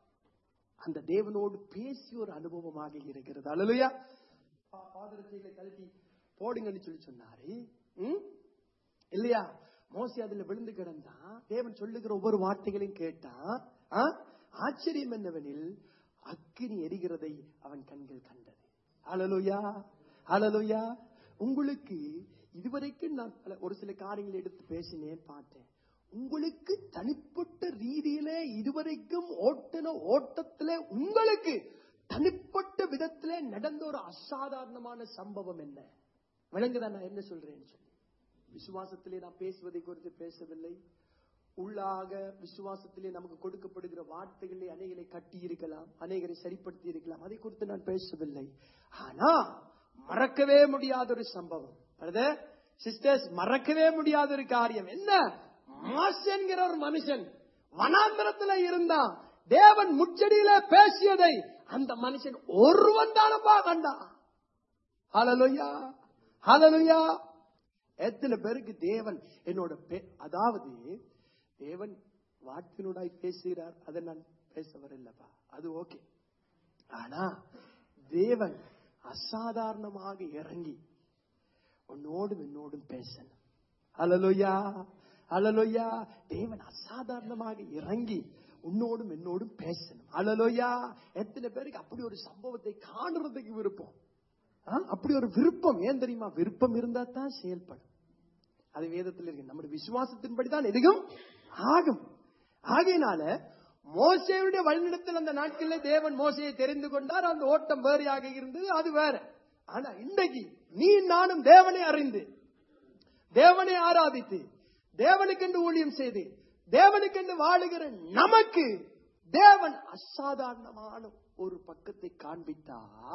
அந்த தேவனோடு பேசிய ஒரு அனுபவமாக இருக்கிறது அல்லையா பாதரத்தையில கழட்டி போடுங்கன்னு சொல்லி சொன்னாரு ம்? இல்லையா மோசி அதுல விழுந்து கிடந்தா தேவன் சொல்லுகிற ஒவ்வொரு வார்த்தைகளையும் கேட்டா ஆ? ஆச்சரியம் என்னவெனில் அக்கினி எரிகிறதை அவன் கண்கள் கண்டது அலலுயா அலலுயா உங்களுக்கு இதுவரைக்கும் நான் பல- ஒரு சில காரியங்களை எடுத்து பேசினேன் பார்த்தேன் உங்களுக்கு தனிப்பட்ட ரீதியிலே இதுவரைக்கும் ஓட்டின ஓட்டத்திலே உங்களுக்கு தனிப்பட்ட விதத்திலே நடந்த ஒரு அசாதாரணமான சம்பவம் என்ன விளங்குதா நான் என்ன சொல்றேன்னு சொல்லி விசுவாசத்திலே நான் பேசுவதை குறித்து பேசவில்லை உள்ளாக விசுவாசத்திலே நமக்கு கொடுக்கப்படுகிற வார்த்தைகளை அநேகரை கட்டி இருக்கலாம் அநேகரை சரிப்படுத்தி இருக்கலாம் அதை குறித்து நான் பேசவில்லை ஆனா மறக்கவே முடியாத ஒரு சம்பவம் சிஸ்டர்ஸ் மறக்கவே முடியாத ஒரு காரியம் என்ன மாஸ் என்கிற ஒரு மனுஷன் வனாந்திரத்துல இருந்தான் தேவன் முச்சடியில பேசியதை அந்த மனுஷன் ஒருவன் தானப்பா கண்டான் ஹalleluya ஹalleluya எத்தனை பேருக்கு தேவன் என்னோட பே- அதாவது தேவன் வார்த்தையினோடாய் பேசுகிறார் அதை நான் பேச வரலப்பா அது ஓகே ஆனா தேவன் அசாதாரணமாக இறங்கி உன்னோடும் என்னோடும் பேசணும் அலலுயா அலலுயா தேவன் அசாதாரணமாக இறங்கி உன்னோடும் என்னோடும் பேசணும் அலலுயா எத்தனை பேருக்கு அப்படி ஒரு சம்பவத்தை காணுறதுக்கு விருப்பம் ஆ? அப்படி ஒரு விருப்பம் ஏன் தெரியுமா விருப்பம் இருந்தா தான் செயல்படும் அது வேதத்தில் இருக்கு நம்முடைய விசுவாசத்தின்படி தான் எதுவும் ஆகும் ஆகையினால மோசையுடைய வழிநடத்தல் அந்த நாட்களில் தேவன் மோசையை தெரிந்து கொண்டார் அந்த ஓட்டம் வேறையாக இருந்தது அது வேற ஆனா இன்றைக்கு நீ நானும் தேவனை அறிந்து தேவனை ஆராதித்து தேவனுக்கென்று ஊழியம் செய்து தேவனுக்கென்று வாழுகிற நமக்கு தேவன் அசாதாரணமான ஒரு பக்கத்தை காண்பித்தா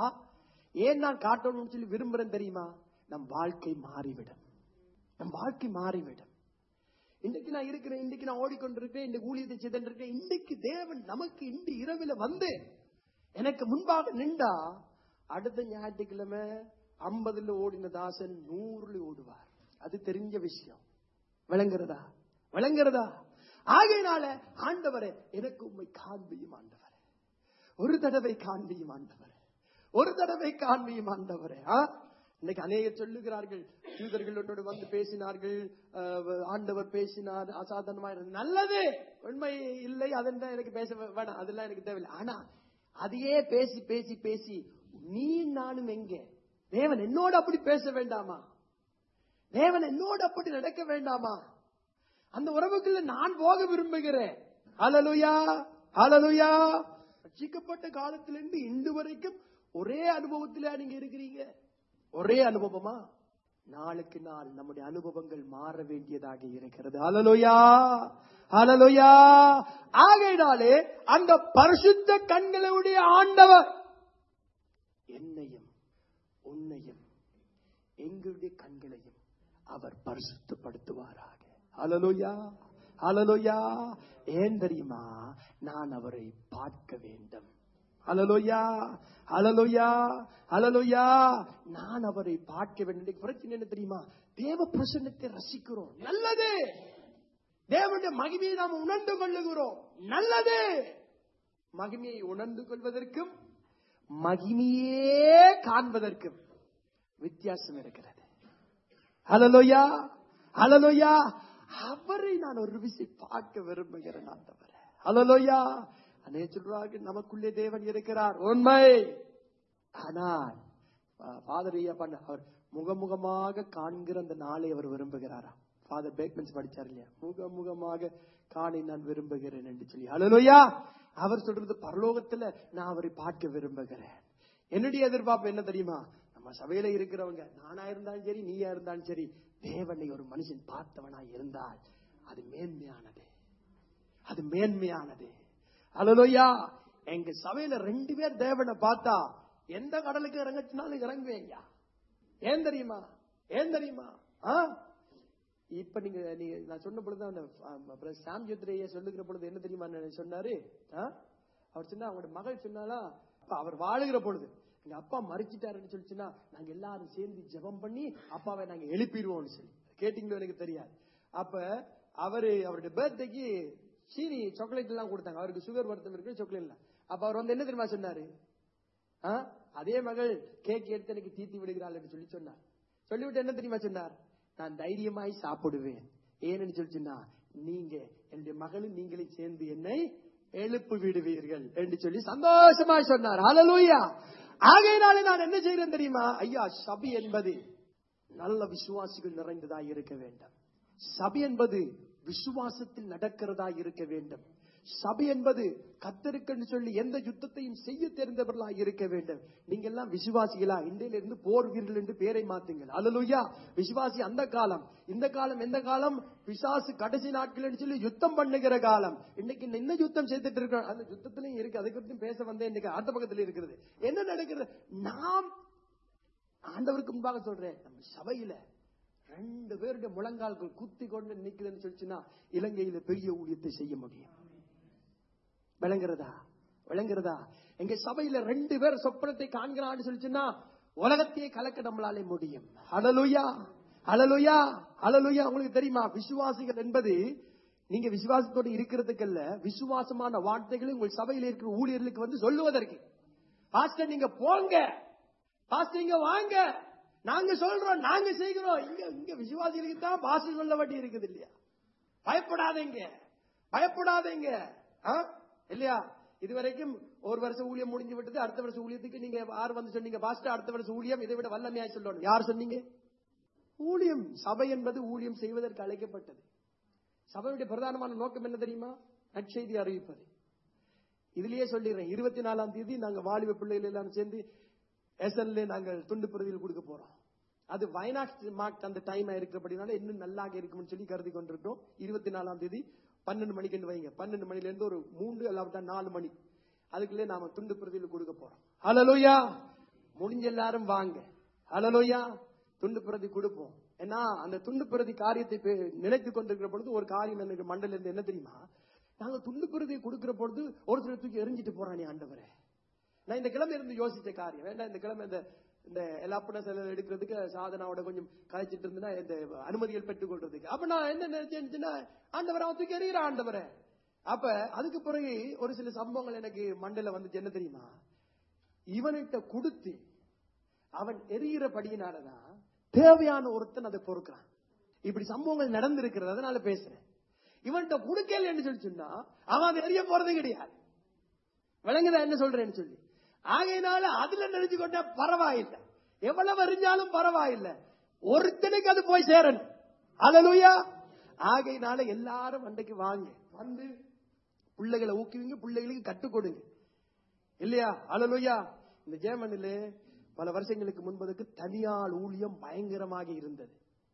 ஏன் நான் காட்டணும்னு சொல்லி விரும்புறேன் தெரியுமா நம் வாழ்க்கை மாறிவிடும் நம் வாழ்க்கை மாறிவிடும் இன்னைக்கு நான் இருக்கிறேன் இன்னைக்கு நான் ஓடிக்கொண்டிருக்கேன் இந்த ஊழியத்தை செய்திருக்கேன் இன்னைக்கு தேவன் நமக்கு இன்று இரவில வந்து எனக்கு முன்பாக நின்றா அடுத்த ஞாயிற்றுக்கிழமை ஐம்பதுல ஓடின தாசன் நூறுல ஓடுவார் அது தெரிஞ்ச விஷயம் விளங்குறதா விளங்குறதா ஆகையினால ஆண்டவரே எனக்கு உண்மை காண்பியும் ஆண்டவரே ஒரு தடவை காண்பியும் ஆண்டவரே ஒரு தடவை காண்பியும் ஆண்டவரே ஆ? இன்னைக்கு அநேக சொல்லுகிறார்கள் யூதர்கள் உன்னோடு வந்து பேசினார்கள் அஹ், ஆண்டவர் பேசினார் அசாதாரணமா இருந்தது. நல்லது உண்மை இல்லை அதெல்லாம் எனக்கு பேச வே- வேணாம் அதெல்லாம் எனக்கு தேவையில்லை ஆனா அதையே பேசி பேசி பேசி நீ நானும் எங்கே தேவன் என்னோடு அப்படி பேச வேண்டாமா தேவன் என்னோடு அப்படி நடக்க வேண்டாமா அந்த உறவுக்குள்ள நான் போக விரும்புகிறேன் அலலுயா அலலுயா ரட்சிக்கப்பட்ட காலத்திலிருந்து இன்று வரைக்கும் ஒரே அனுபவத்தில நீங்க இருக்கிறீங்க ஒரே அனுபவமா நாளுக்கு நாள் நம்முடைய அனுபவங்கள் மாற வேண்டியதாக இருக்கிறது அலலுயா அலலுயா ஆகையினாலே அந்த பரிசுத்த கண்களுடைய ஆண்டவர் என்னையும் உன்னையும் எங்களுடைய கண்களையும் அவர் பரிசுத்தப்படுத்துவாராக அலலுயா அலலுயா ஏன் தெரியுமா நான் அவரை பார்க்க வேண்டும் அலலுயா அலலுயா அலலுயா நான் அவரை பார்க்க வேண்டும் இன்னைக்கு பிரச்சனை என்ன தெரியுமா தேவ பிரசன்னத்தை ரசிக்கிறோம் நல்லது தேவனுடைய மகிமையை நாம் உணர்ந்து கொள்ளுகிறோம் நல்லது மகிமையை உணர்ந்து கொள்வதற்கும் மகிமையே காண்பதற்கும் வித்தியாசம் இருக்கிறது ஹலலோயா ஹலலோயா அவரை நான் ஒரு விசை பார்க்க விரும்புகிறேன் ஆண்டவரே ஹலலோயா அநே சொல்றார்கள் நமக்குள்ளே தேவன் இருக்கிறார் உண்மை ஆனால் ஃபாதர் ஐயா பண்ண அவர் முகமுகமாக காண்கிற அந்த நாளை அவர் விரும்புகிறாராம் ஃபாதர் பேக்மென்ஸ் படிச்சார் இல்லையா முகமுகமாக காணை நான் விரும்புகிறேன் என்று சொல்லி ஹலலோயா அவர் சொல்றது பரலோகத்துல நான் அவரை பார்க்க விரும்புகிறேன் என்னுடைய எதிர்பார்ப்பு என்ன தெரியுமா நம்ம சபையில இருக்கிறவங்க நானா இருந்தாலும் சரி நீயா இருந்தாலும் சரி தேவனை ஒரு மனுஷன் பார்த்தவனா இருந்தால் அது மேன்மையானது அது மேன்மையானது அலலோயா எங்க சபையில ரெண்டு பேர் தேவனை பார்த்தா எந்த கடலுக்கு இறங்கச்சினாலும் இறங்குவேங்க ஏன் தெரியுமா ஏன் தெரியுமா ஆ? இப்ப நீங்க நீங்க நான் சொன்ன பொழுது அந்த ஆம், brother சாம் ஜோத்ரேய சொல்லுகிற பொழுது என்ன தெரியுமா நான் சொன்னாரு ஆ? அவர் சொன்னா அவங்களோட மகள் சொன்னாலா அப்ப அவர் வாழுகிற பொழுது எங்க அப்பா மறிச்சிட்டாருன்னு சொல்லிச்சுன்னா நாங்க எல்லாரும் சேர்ந்து ஜெபம் பண்ணி அப்பாவை நாங்க எழுப்பிடுவோம்னு சொல்லி கேட்டீங்களோ எனக்கு தெரியாது அப்ப அவரு அவருடைய பர்த்டேக்கு சீனி சாக்லேட் எல்லாம் கொடுத்தாங்க அவருக்கு சுகர் வருத்தம் இருக்கு சாக்லேட் எல்லாம் அப்ப அவர் வந்து என்ன தெரியுமா சொன்னாரு ஆ? அதே மகள் கேக் எடுத்து எனக்கு தீத்தி விடுகிறாள் என்று சொல்லி சொன்னார் சொல்லிவிட்டு என்ன தெரியுமா சொன்னார் நான் தைரியமாய் சாப்பிடுவேன் ஏன்னு சொல்லி சொன்னா நீங்க என்னுடைய மகளும் நீங்களே சேர்ந்து என்னை எழுப்பு விடுவீர்கள் என்று சொல்லி சந்தோஷமாய் சொன்னார் ஹalleluya ஆகையினாலே நான் என்ன செய்கிறேன் தெரியுமா ஐயா சபை என்பது நல்ல விசுவாசிகள் நிறைந்ததா இருக்க வேண்டும் சபை என்பது விசுவாசத்தில் நடக்கிறதா இருக்க வேண்டும் சபை என்பது கத்தருக்குன்னு சொல்லி எந்த யுத்தத்தையும் செய்ய தெரிந்தவர்களா இருக்க வேண்டும் நீங்க எல்லாம் விசுவாசிகளா இன்றையில இருந்து போர் வீரர்கள் என்று பேரை மாத்துங்கள் அல்லலுயா விசுவாசி அந்த காலம் இந்த காலம் எந்த காலம் பிசாசு கடைசி நாட்கள் சொல்லி யுத்தம் பண்ணுகிற காலம் இன்னைக்கு என்ன யுத்தம் செய்துட்டு இருக்கோம் அந்த யுத்தத்திலையும் இருக்கு அதை குறித்து பேச வந்தேன் இன்னைக்கு அடுத்த பக்கத்துல இருக்கிறது என்ன நடக்கிறது நாம் ஆண்டவருக்கு முன்பாக சொல்றேன் நம்ம சபையில ரெண்டு பேருடைய முழங்கால்கள் குத்தி கொண்டு நிக்குதுன்னு சொல்லிச்சுன்னா இலங்கையில பெரிய ஊழியத்தை செய்ய முடியும் விளங்குறதா விளங்குறதா எங்க சபையில ரெண்டு பேர் சொப்பனத்தை காண்கிறான்னு சொல்லிச்சுன்னா உலகத்தையே கலக்க நம்மளாலே முடியும் அலலுயா அலலுயா அலலுயா உங்களுக்கு தெரியுமா விசுவாசிகள் என்பது நீங்க விசுவாசத்தோடு இருக்கிறதுக்கல்ல விசுவாசமான வார்த்தைகளை உங்கள் சபையில இருக்கிற ஊழியர்களுக்கு வந்து சொல்லுவதற்கு பாஸ்டர் நீங்க போங்க பாஸ்டர் இங்க வாங்க நாங்க சொல்றோம் நாங்க செய்கிறோம் இங்க இங்க விசுவாசிகளுக்கு தான் பாஸ்டர் சொல்ல வேண்டி இருக்குது இல்லையா பயப்படாதீங்க பயப்படாதீங்க ஆ? இல்லையா இதுவரைக்கும் ஒரு வருஷம் ஊழியம் முடிஞ்சு விட்டது அடுத்த வருஷம் ஊழியத்துக்கு நீங்க யார் வந்து சொன்னீங்க பாஸ்டர் அடுத்த வருஷம் ஊழியம் இதை விட வல்லமையா சொல்லணும் யார் சொன்னீங்க ஊழியம் சபை என்பது ஊழியம் செய்வதற்கு அழைக்கப்பட்டது சபையுடைய பிரதானமான நோக்கம் என்ன தெரியுமா நற்செய்தி அறிவிப்பது இதுலயே சொல்லிடுறேன் இருபத்தி நாலாம் தேதி நாங்க வாலிப பிள்ளைகள் எல்லாம் சேர்ந்து எஸ்எல்ல நாங்கள் துண்டு பிரதிகள் கொடுக்க போறோம் அது வயநாட் மார்க் அந்த டைம் இருக்கிறபடினால இன்னும் நல்லாக இருக்கும்னு சொல்லி கருதி கொண்டிருக்கோம் இருபத்தி நாலாம் தேதி பன்னெண்டு மணிக்கு வைங்க பன்னெண்டு மணில இருந்து ஒரு மூன்று இல்லாவிட்டா நாலு மணி அதுக்குள்ளே நாம துண்டு பிரதிகள் கொடுக்க போறோம் ஹலலோயா முடிஞ்ச எல்லாரும் வாங்க ஹலலோயா துண்டு பிரதி கொடுப்போம் ஏன்னா அந்த துண்டு பிரதி காரியத்தை பே- நினைத்துக் கொண்டிருக்கிற பொழுது ஒரு காரியம் எனக்கு மண்டல இருந்து என்ன தெரியுமா நாங்க துண்டு பிரதியை கொடுக்கிற பொழுது ஒருத்தர் தூக்கி எரிஞ்சிட்டு போறானே ஆண்டவரே நான் இந்த கிழமை இருந்து யோசிச்ச காரியம் வேண்டாம் இந்த கிழமை இந்த இந்த எல்லாப்பட செலவு எடுக்கிறதுக்கு சாதனாவோட கொஞ்சம் கழிச்சிட்டு இருந்தேன்னா இந்த அனுமதிகள் பெற்றுக் கொள்றதுக்கு அப்ப நான் என்ன நினைச்சேன்னா ஆண்டவரை அவன் தூக்கி எறிகிற ஆண்டவரை அப்ப அதுக்கு பிறகு ஒரு சில சம்பவங்கள் எனக்கு மண்டல வந்துச்சு என்ன தெரியுமா இவன்கிட்ட கொடுத்து அவன் எரிகிறபடியினாலதான் தேவையான ஒருத்தன் அதை பொறுக்கிறான் இப்படி சம்பவங்கள் நடந்திருக்கிறது அதனால பேசுறேன் இவன்கிட்ட கொடுக்கல என்று சொல்லி சொன்னா அவன் அதை எரிய போறது கிடையாது விளங்குதா என்ன சொல்றேன்னு சொல்லி ஆகையினால அதுல நினைச்சு கொண்டா பரவாயில்லை எவ்வளவு அறிஞ்சாலும் பரவாயில்லை ஒருத்தனுக்கு அது போய் சேரணும் அலலுயா ஆகையினால எல்லாரும் அன்றைக்கு வாங்க வந்து பிள்ளைகளை ஊக்குவிங்க பிள்ளைகளுக்கு கற்றுக் கொடுங்க இல்லையா அலலுயா இந்த ஜேமனிலே பல வருஷங்களுக்கு முன்பதுக்கு தனியால் ஊழியம் பயங்கரமாக இருந்தது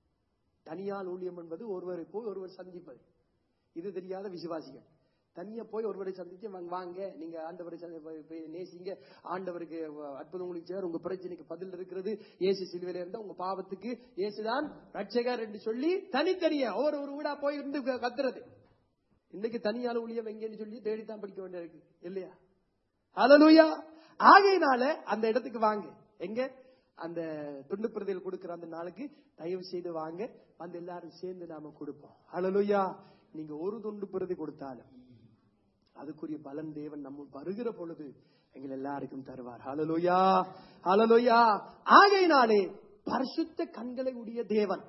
தனியால் ஊழியம் என்பது ஒருவரை போய் ஒருவர் சந்திப்பது இது தெரியாத விசுவாசிகள் தனியா போய் ஒருவரை சந்திச்சு வாங்க, வாங்க நீங்க ஆண்டவரை சந்தி- போய்- போய் நேசிங்க ஆண்டவருக்கு அற்புதம் உங்களுக்கு சேர் உங்க பிரச்சனைக்கு பதில் இருக்கிறது இயேசு சிலுவையில இருந்தா உங்க பாவத்துக்கு இயேசுதான் ரட்சகர் என்று சொல்லி தனித்தனியா ஒவ்வொரு ஒரு வீடா போய் இருந்து க- கத்துறது இன்னைக்கு தனியால் ஊழியம் எங்கன்னு சொல்லி தேடித்தான் படிக்க வேண்டியிருக்கு இல்லையா ஹalleluya ஆகையினால அந்த இடத்துக்கு வாங்க எங்க அந்த துண்டு பிரதிகள் கொடுக்கிற அந்த நாளுக்கு தயவு செய்து வாங்க வந்து எல்லாரும் சேர்ந்து நாம கொடுப்போம் ஹalleluya நீங்க ஒரு துண்டு பிரதி கொடுத்தாலும் அதுக்குரிய பலன் தேவன் நம்ம வருகிற பொழுது எங்கள் எல்லாருக்கும் தருவார் ஹalleluya ஹalleluya ஆகையினாலே பரிசுத்த கண்களை உடைய தேவன்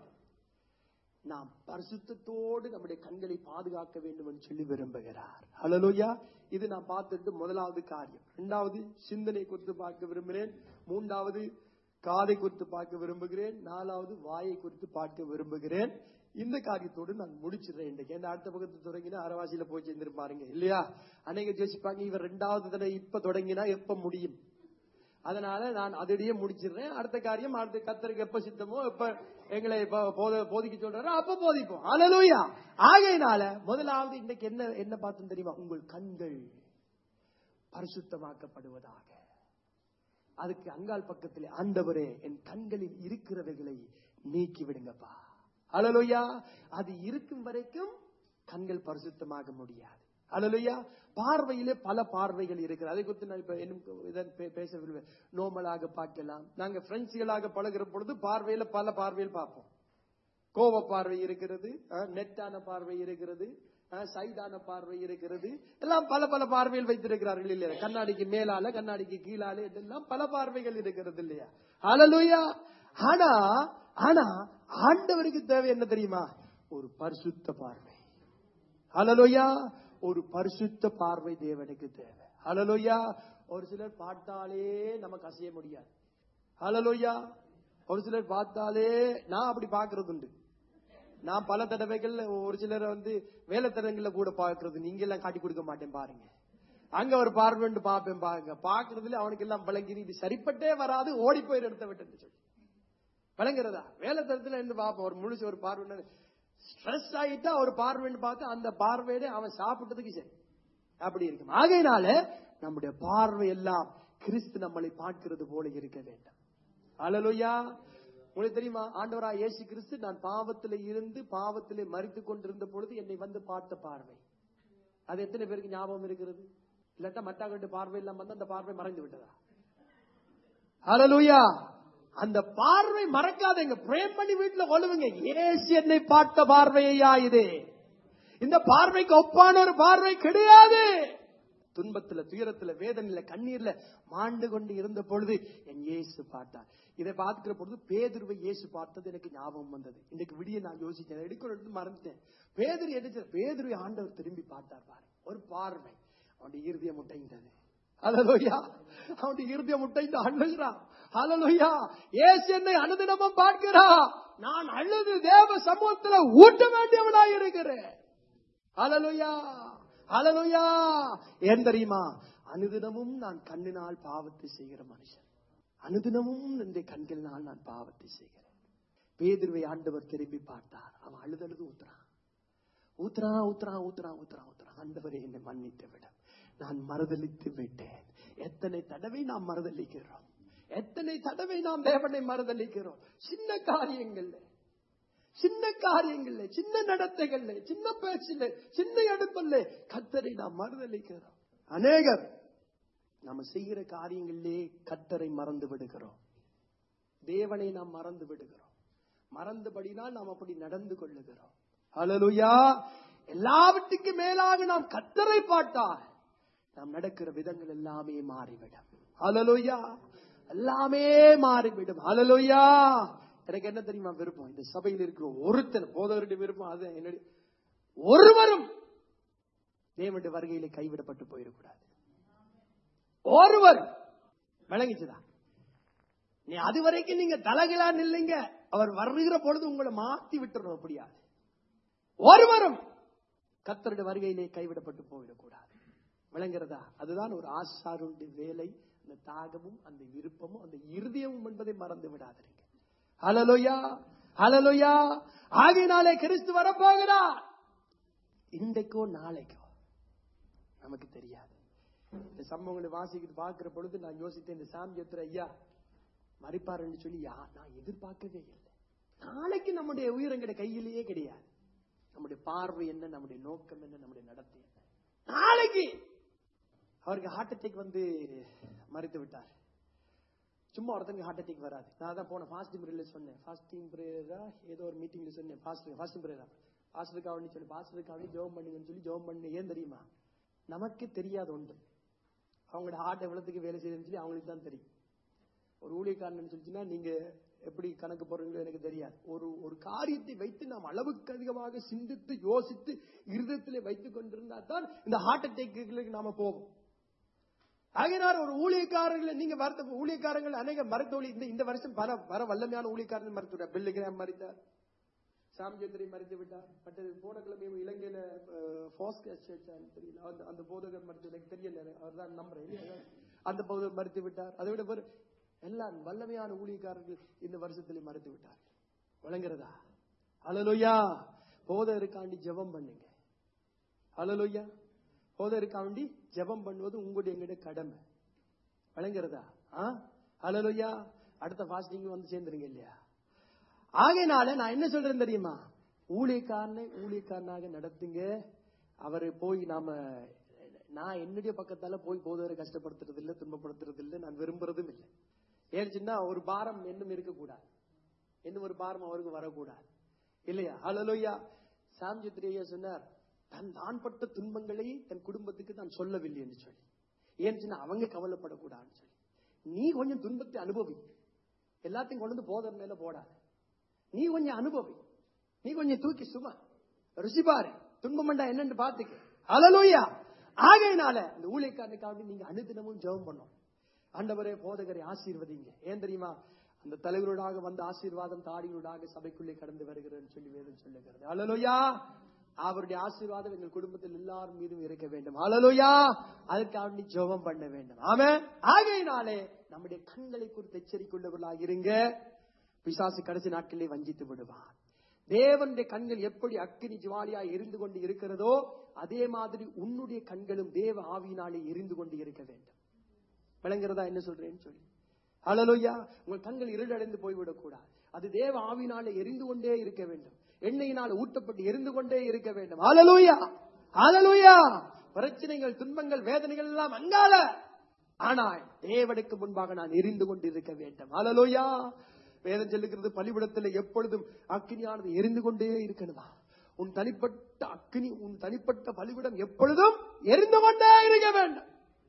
நாம் பரிசுத்தத்தோடு நம்முடைய கண்களை பாதுகாக்க வேண்டும் என்று சொல்லி விரும்புகிறார் ஹalleluya இது நான் பார்த்துட்டு முதலாவது காரியம் இரண்டாவது சிந்தனை குறித்து பார்க்க விரும்புகிறேன் மூன்றாவது காதை குறித்து பார்க்க விரும்புகிறேன் நாலாவது வாயை குறித்து பார்க்க விரும்புகிறேன் இந்த காரியத்தோடு நான் முடிச்சிடுறேன் இன்றைக்கு ஏன்னா அடுத்த பக்கத்து தொடங்கினா அரவாசியில போய் சேர்ந்திருப்பாருங்க இல்லையா அநேக யோசிப்பாங்க இவர் ரெண்டாவது தடவை இப்ப தொடங்கினா எப்ப முடியும் அதனால நான் அதிலேயே முடிச்சிடுறேன் அடுத்த காரியம் அடுத்த கத்தருக்கு எப்ப சித்தமோ எப்ப எங்களை இப்ப போத- போதிக்க சொல்றாரோ அப்ப போதிப்போம் அலலூயா ஆகையினால முதலாவது இன்னைக்கு என்ன என்ன பார்த்தோம் தெரியுமா உங்கள் கண்கள் பரிசுத்தமாக்கப்படுவதாக அதுக்கு அங்கால் பக்கத்தில் ஆண்டவரே என் கண்களில் இருக்கிறவைகளை நீக்கி விடுங்கப்பா ஹalleluya அது இருக்கும் வரைக்கும் கண்கள் பரிசுத்தமாக முடியாது ஹalleluya பார்வையிலே பல பார்வைகள் இருக்கிறது அதை குறித்து நான் இப்ப இன்னும் இதன் பே- பேச விரும்புவேன் நோமலாக பார்க்கலாம் நாங்க பிரெண்ட்ஸ்களாக பழகுற பொழுது பார்வையில பல பார்வையில் பார்ப்போம் கோப பார்வை இருக்கிறது அஹ், நெட்டான பார்வை இருக்கிறது அஹ், சைடான பார்வை இருக்கிறது எல்லாம் பல பல பார்வையில் வைத்திருக்கிறார்கள் இல்லையா கண்ணாடிக்கு மேலால கண்ணாடிக்கு கீழால இதெல்லாம் பல பார்வைகள் இருக்கிறது இல்லையா ஹalleluya ஆனா ஆனா ஆண்டவருக்கு தேவை என்ன தெரியுமா ஒரு பரிசுத்த பார்வை ஹalleluya ஒரு பரிசுத்த பார்வை தேவனுக்கு தேவை ஹalleluya ஒரு சிலர் பார்த்தாலே நமக்கு அசைய முடியாது ஹalleluya ஒரு சிலர் பார்த்தாலே நான் அப்படி பார்க்கிறது உண்டு நான் பல தடவைகள் ஒரு சிலரை வந்து வேலைத்தரங்கள்ல கூட பார்க்கிறது நீங்க எல்லாம் காட்டி கொடுக்க மாட்டேன் பாருங்க அங்க ஒரு பார்வைன்னு பார்ப்பேன் பாருங்க பாக்குறதுல அவனுக்கு எல்லாம் விளங்கி இது சரிப்பட்டே வராது ஓடி போயிரு எடுத்த விட்டு சொல்லி விளங்குறதா வேலைத்தரத்துல இருந்து பார்ப்போம் ஒரு முழுசு ஒரு பார்வை ஸ்ட்ரெஸ் ஆயிட்டா ஒரு பார்வைன்னு பார்த்து அந்த பார்வையிட அவன் சாப்பிட்டதுக்கு சரி அப்படி இருக்கும் ஆகையினால நம்முடைய பார்வை எல்லாம் கிறிஸ்து நம்மளை பார்க்கிறது போல இருக்க வேண்டும் அலலுயா உங்களுக்கு தெரியுமா ஆண்டவரா இயேசு கிறிஸ்து நான் பாவத்திலே இருந்து பாவத்திலே மறித்து கொண்டிருந்த பொழுது என்னை வந்து பார்த்த பார்வை அது எத்தனை பேருக்கு ஞாபகம் இருக்கிறது இல்லாட்டா மட்டாக்கட்டு பார்வை இல்லாம வந்து அந்த பார்வை மறைந்து விட்டதா ஹalleluya அந்த பார்வை மறக்காதீங்க பிரேம் பண்ணி வீட்டுல கொள்ளுவீங்க இயேசு என்னை பார்த்த பார்வையா இது இந்த பார்வைக்கு ஒப்பான ஒரு பார்வை கிடையாது துன்பத்துல துயரத்துல வேதனையில கண்ணீர்ல மாண்டு கொண்டு இருந்த பொழுது என் இயேசு பார்த்தார் இதை பார்க்கிற பொழுது பேதுருவை இயேசு பார்த்தது எனக்கு ஞாபகம் வந்தது இன்னைக்கு விடிய நான் யோசிச்சேன் எடுக்கிற எடுத்து மறந்துட்டேன் பேதுரு என்ன பேதுருவை ஆண்டவர் திரும்பி பார்த்தார் பாரு ஒரு பார்வை அவனுடைய இருதயம் முட்டைந்தது ஹalleluya அவனுடைய இருதயம் முட்டைந்து அழுகிறான் ஹalleluya இயேசு என்னை அனுதினமும் பார்க்கிறான் நான் அழுது தேவ சமூகத்துல ஊட்ட வேண்டியவனாய் இருக்கிறேன் ஹalleluya ஹalleluya ஏன் தெரியுமா அனுதினமும் நான் கண்ணினால் பாவத்தை செய்கிற மனுஷன் அனுதினமும் இந்த கண்களினால் நான் பாவத்தை செய்கிறேன் பேதுருவை ஆண்டவர் திரும்பி பார்த்தார் அவன் அழுதழுது ஊத்துறான் ஊத்துறா ஊத்துறா ஊத்துறா ஊத்துறா ஊத்துறா ஆண்டவரே என்னை மன்னித்து விட நான் மறுதலித்து விட்டேன் எத்தனை தடவை நாம் மறுதலிக்கிறோம் எத்தனை தடவை நாம் தேவனை மறுதலிக்கிறோம் சின்ன காரியங்கள்ல சின்ன காரியங்கள்ல சின்ன நடத்தைகள்ல சின்ன பேச்சில் சின்ன எடுப்பல்ல கத்தரை நாம் மறுதலிக்கிறோம் அநேகர் நம்ம செய்கிற காரியங்களிலே கத்தரை மறந்து விடுகிறோம் தேவனை நாம் மறந்து விடுகிறோம் மறந்தபடினால் நாம் அப்படி நடந்து கொள்ளுகிறோம் ஹalleluya எல்லாவற்றுக்கும் மேலாக நாம் கத்தரை பார்த்தால் நாம் நடக்கிற விதங்கள் எல்லாமே மாறிவிடும் ஹalleluya எல்லாமே மாறிவிடும் ஹalleluya எனக்கு என்ன தெரியுமா விருப்பம் இந்த சபையில் இருக்கிற ஒருத்தர் போதவருடைய விருப்பம் அது என்னுடைய ஒருவரும் தேவனுடைய வருகையிலே கைவிடப்பட்டு போயிடக்கூடாது ஒருவர் விளங்கிச்சுதா நீ அது வரைக்கும் நீங்க தலகிலா நில்லுங்க அவர் வருகிற பொழுது உங்களை மாத்தி விட்டுறோம் அப்படியாது ஒருவரும் கத்தருடைய வருகையிலே கைவிடப்பட்டு போயிடக்கூடாது விளங்குறதா அதுதான் ஒரு ஆசாருடைய வேலை அந்த தாகமும் அந்த விருப்பமும் அந்த இருதயமும் என்பதை மறந்து விடாதீங்க ஹalleluya ஹalleluya ஆகையினாலே கிறிஸ்து வரப்போகிறார் இன்றைக்கோ நாளைக்கோ நமக்கு தெரியாது இந்த சம்பவங்களை வாசிக்கிட்டு பார்க்கிற பொழுது நான் யோசித்தேன் இந்த சாமியத்திர ஐயா மறிப்பாருன்னு சொல்லி யா நான் எதிர்பார்க்கவே இல்லை நாளைக்கு நம்முடைய உயிர் எங்களுடைய கையிலேயே கிடையாது நம்முடைய பார்வை என்ன நம்முடைய நோக்கம் என்ன நம்முடைய நடத்தை என்ன நாளைக்கு அவருக்கு ஹார்ட் அட்டாக் வந்து மறித்து விட்டார் சும்மா ஒருத்தங்க ஹார்ட் அட்டாக் வராது நான் தான் போன ஃபாஸ்டிங் பிரேயர்ல சொன்னேன் ஃபாஸ்டிங் பிரேயரா ஏதோ ஒரு மீட்டிங்ல சொன்னேன் ஃபாஸ்டிங் ஃபாஸ்டிங் பிரேயரா பாஸ்டருக்காவணி சொல்லி பாஸ்டருக்காவணி ஜெபம் பண்ணுங்கன்னு சொல்லி ஜெபம் பண்ணு ஏன் தெரியுமா நமக்கு தெரியாது ஒன்று அவங்களோட ஹார்ட் எவ்வளவுக்கு வேலை செய்யுதுன்னு சொல்லி அவங்களுக்கு தான் தெரியும் ஒரு ஊழியக்காரன் சொல்லிச்சுன்னா நீங்க எப்படி கணக்கு போடுறீங்களோ எனக்கு தெரியாது ஒரு ஒரு காரியத்தை வைத்து நாம் அளவுக்கு அதிகமாக சிந்தித்து யோசித்து இருதயத்திலே வைத்துக் கொண்டிருந்தா தான் இந்த ஹார்ட் அட்டாக்கு நாம போவோம் ஆகையினார் ஒரு ஊழியக்காரர்களை நீங்க மறுத்த ஊழியக்காரங்கள் அநேக மருத்துவ இந்த இந்த வருஷம் பல வர வல்லமையான ஊழியக்காரர்கள் மறுத்துவிட்டார் பில்லிகிராம் மறித்தார் சாம்சந்திரி மறித்து விட்டார் மற்றது போன கிழமை இலங்கையில போஸ்கஸ் தெரியல அந்த அந்த போதகர் மறுத்து எனக்கு தெரியல அவர் தான் நம்புறேன் இல்லையா? அந்த போதகர் மறுத்து விட்டார் அதை விட வேறு எல்லாம் வல்லமையான ஊழியக்காரர்கள் இந்த வருஷத்திலே மறுத்து விட்டார் விளங்குறதா அலலுயா போதருக்காண்டி ஜெபம் பண்ணுங்க அலலுயா போதருக்காண்டி ஜெபம் பண்ணுவது உங்களுடைய எங்களுடைய கடமை விளங்குறதா ஆ அலலுயா அடுத்த ஃபாஸ்டிங் வந்து சேர்ந்துருங்க இல்லையா ஆகையினால நான் என்ன சொல்றேன் தெரியுமா ஊழியக்காரனை ஊழியக்காரனாக நடத்துங்க அவரை போய் நாம நான் என்னுடைய பக்கத்தால போய் போதவரை கஷ்டப்படுத்துறது இல்ல துன்பப்படுத்துறது இல்ல நான் விரும்புறதும் இல்லை ஏன்னு ஒரு பாரம் இன்னும் இருக்கக்கூடாது இன்னும் ஒரு பாரம் அவருக்கு வரக்கூடாது இல்லையா ஹalleluya சாம்ஜித்ரேயா சொன்னார் தன் நான் பட்ட துன்பங்களை தன் குடும்பத்துக்கு நான் சொல்லவில்லை என்று சொல்லி ஏன்னு சொன்னா அவங்க கவலைப்படக்கூடாதுன்னு சொல்லி நீ கொஞ்சம் துன்பத்தை அனுபவி எல்லாத்தையும் கொண்டு வந்து போதர் மேல போடாத நீ கொஞ்சம் அனுபவி நீ கொஞ்சம் தூக்கி சும்மா ருசி பாரு துன்பம்டா என்னன்னு பாத்துக்க ஹalleluya ஆகையினால இந்த ஊழியக்காரனுக்காக நீங்க அனுதினமும் ஜெபம் பண்ணணும் ஆண்டவரே போதகரை ஆசீர்வதிங்க ஏன் தெரியுமா அந்த தலைவரோடாக வந்த ஆசீர்வாதம் தாடிகளோடாக சபைக்குள்ளே கடந்து வருகிறேன்னு சொல்லி வேதம் சொல்லுகிறது அலலுயா அவருடைய ஆசீர்வாதம் எங்கள் குடும்பத்தில் எல்லாரும் மீதும் இருக்க வேண்டும் அலலுயா அதற்காக நீ ஜெபம் பண்ண வேண்டும் ஆமே ஆகையினாலே நம்முடைய கண்களை குறித்து எச்சரிக்கையுள்ளவர்களாக இருங்க பிசாசு கடைசி நாட்களிலே வஞ்சித்து விடுவான் தேவனுடைய கண்கள் எப்படி அக்கினி ஜுவாலியாய் எரிந்து கொண்டு இருக்கிறதோ அதே மாதிரி உன்னுடைய கண்களும் தேவ ஆவியினாலே எரிந்து கொண்டு இருக்க வேண்டும் விளங்குறதா என்ன சொல்றேன்னு சொல்லி அலலுயா உங்கள் கண்கள் இருளடைந்து போய்விடக் கூடாது அது தேவ ஆவினாலே எரிந்து கொண்டே இருக்க வேண்டும் எண்ணெயினால் ஊட்டப்பட்டு எரிந்து கொண்டே இருக்க வேண்டும் அலலுயா அலலுயா பிரச்சனைகள் துன்பங்கள் வேதனைகள் எல்லாம் அங்கால ஆனால் தேவனுக்கு முன்பாக நான் எரிந்து கொண்டு இருக்க வேண்டும் அலலுயா வேதம் சொல்லுகிறது பலிபிடத்தில் எப்பொழுதும் அக்கினியானது எரிந்து கொண்டே இருக்கணுமா உன் தனிப்பட்ட அக்கினி உன் தனிப்பட்ட பலிபிடம் எப்பொழுதும் எரிந்து கொண்டே இருக்க வேண்டும்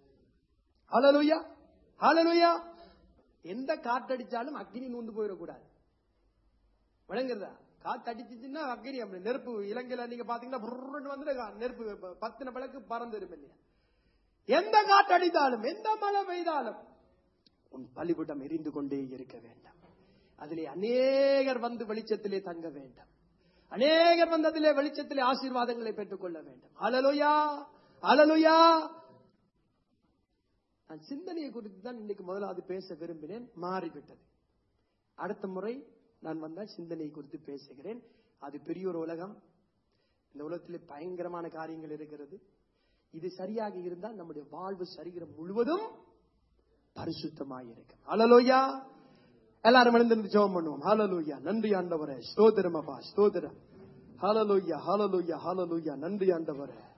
ஹalleluya ஹalleluya எந்த காற்றடிச்சாலும் அக்னி நூந்து போயிடக்கூடாது விளங்குறதா காத்து அடிச்சுச்சுன்னா அக்னி அப்படி நெருப்பு இலங்கையில நீங்க பாத்தீங்கன்னா புர்ருன்னு வந்து நெருப்பு ப- பத்தின பிளக்கு பறந்து இருக்கும் இல்லையா எந்த காற்று அடித்தாலும் எந்த மழை பெய்தாலும் உன் பலிபுடம் எரிந்து கொண்டே இருக்க வேண்டாம் அதிலே அநேகர் வந்து வெளிச்சத்திலே தங்க வேண்டும் அநேகர் வந்து அதிலே வெளிச்சத்திலே ஆசீர்வாதங்களை பெற்றுக்கொள்ள வேண்டும் அலலுயா அலலுயா நான் சிந்தனையை குறித்து தான் இன்னைக்கு முதலாவது பேச விரும்பினேன் மாறிவிட்டது அடுத்த முறை நான் வந்தால் சிந்தனை குறித்து பேசுகிறேன் அது பெரிய ஒரு உலகம் இந்த உலகத்திலே பயங்கரமான காரியங்கள் இருக்கிறது இது சரியாக இருந்தால் நம்முடைய வாழ்வு சரீரம் முழுவதும் பரிசுத்தமாய் இருக்கும் ஹalleluya எல்லாரும் எழுந்திருந்து ஜெபம் பண்ணுவோம் ஹalleluya நன்றி ஆண்டவரே ஸ்தோத்திரம் அப்பா ஸ்தோத்திரம் ஹalleluya ஹalleluya ஹalleluya நன்றி ஆண்டவரே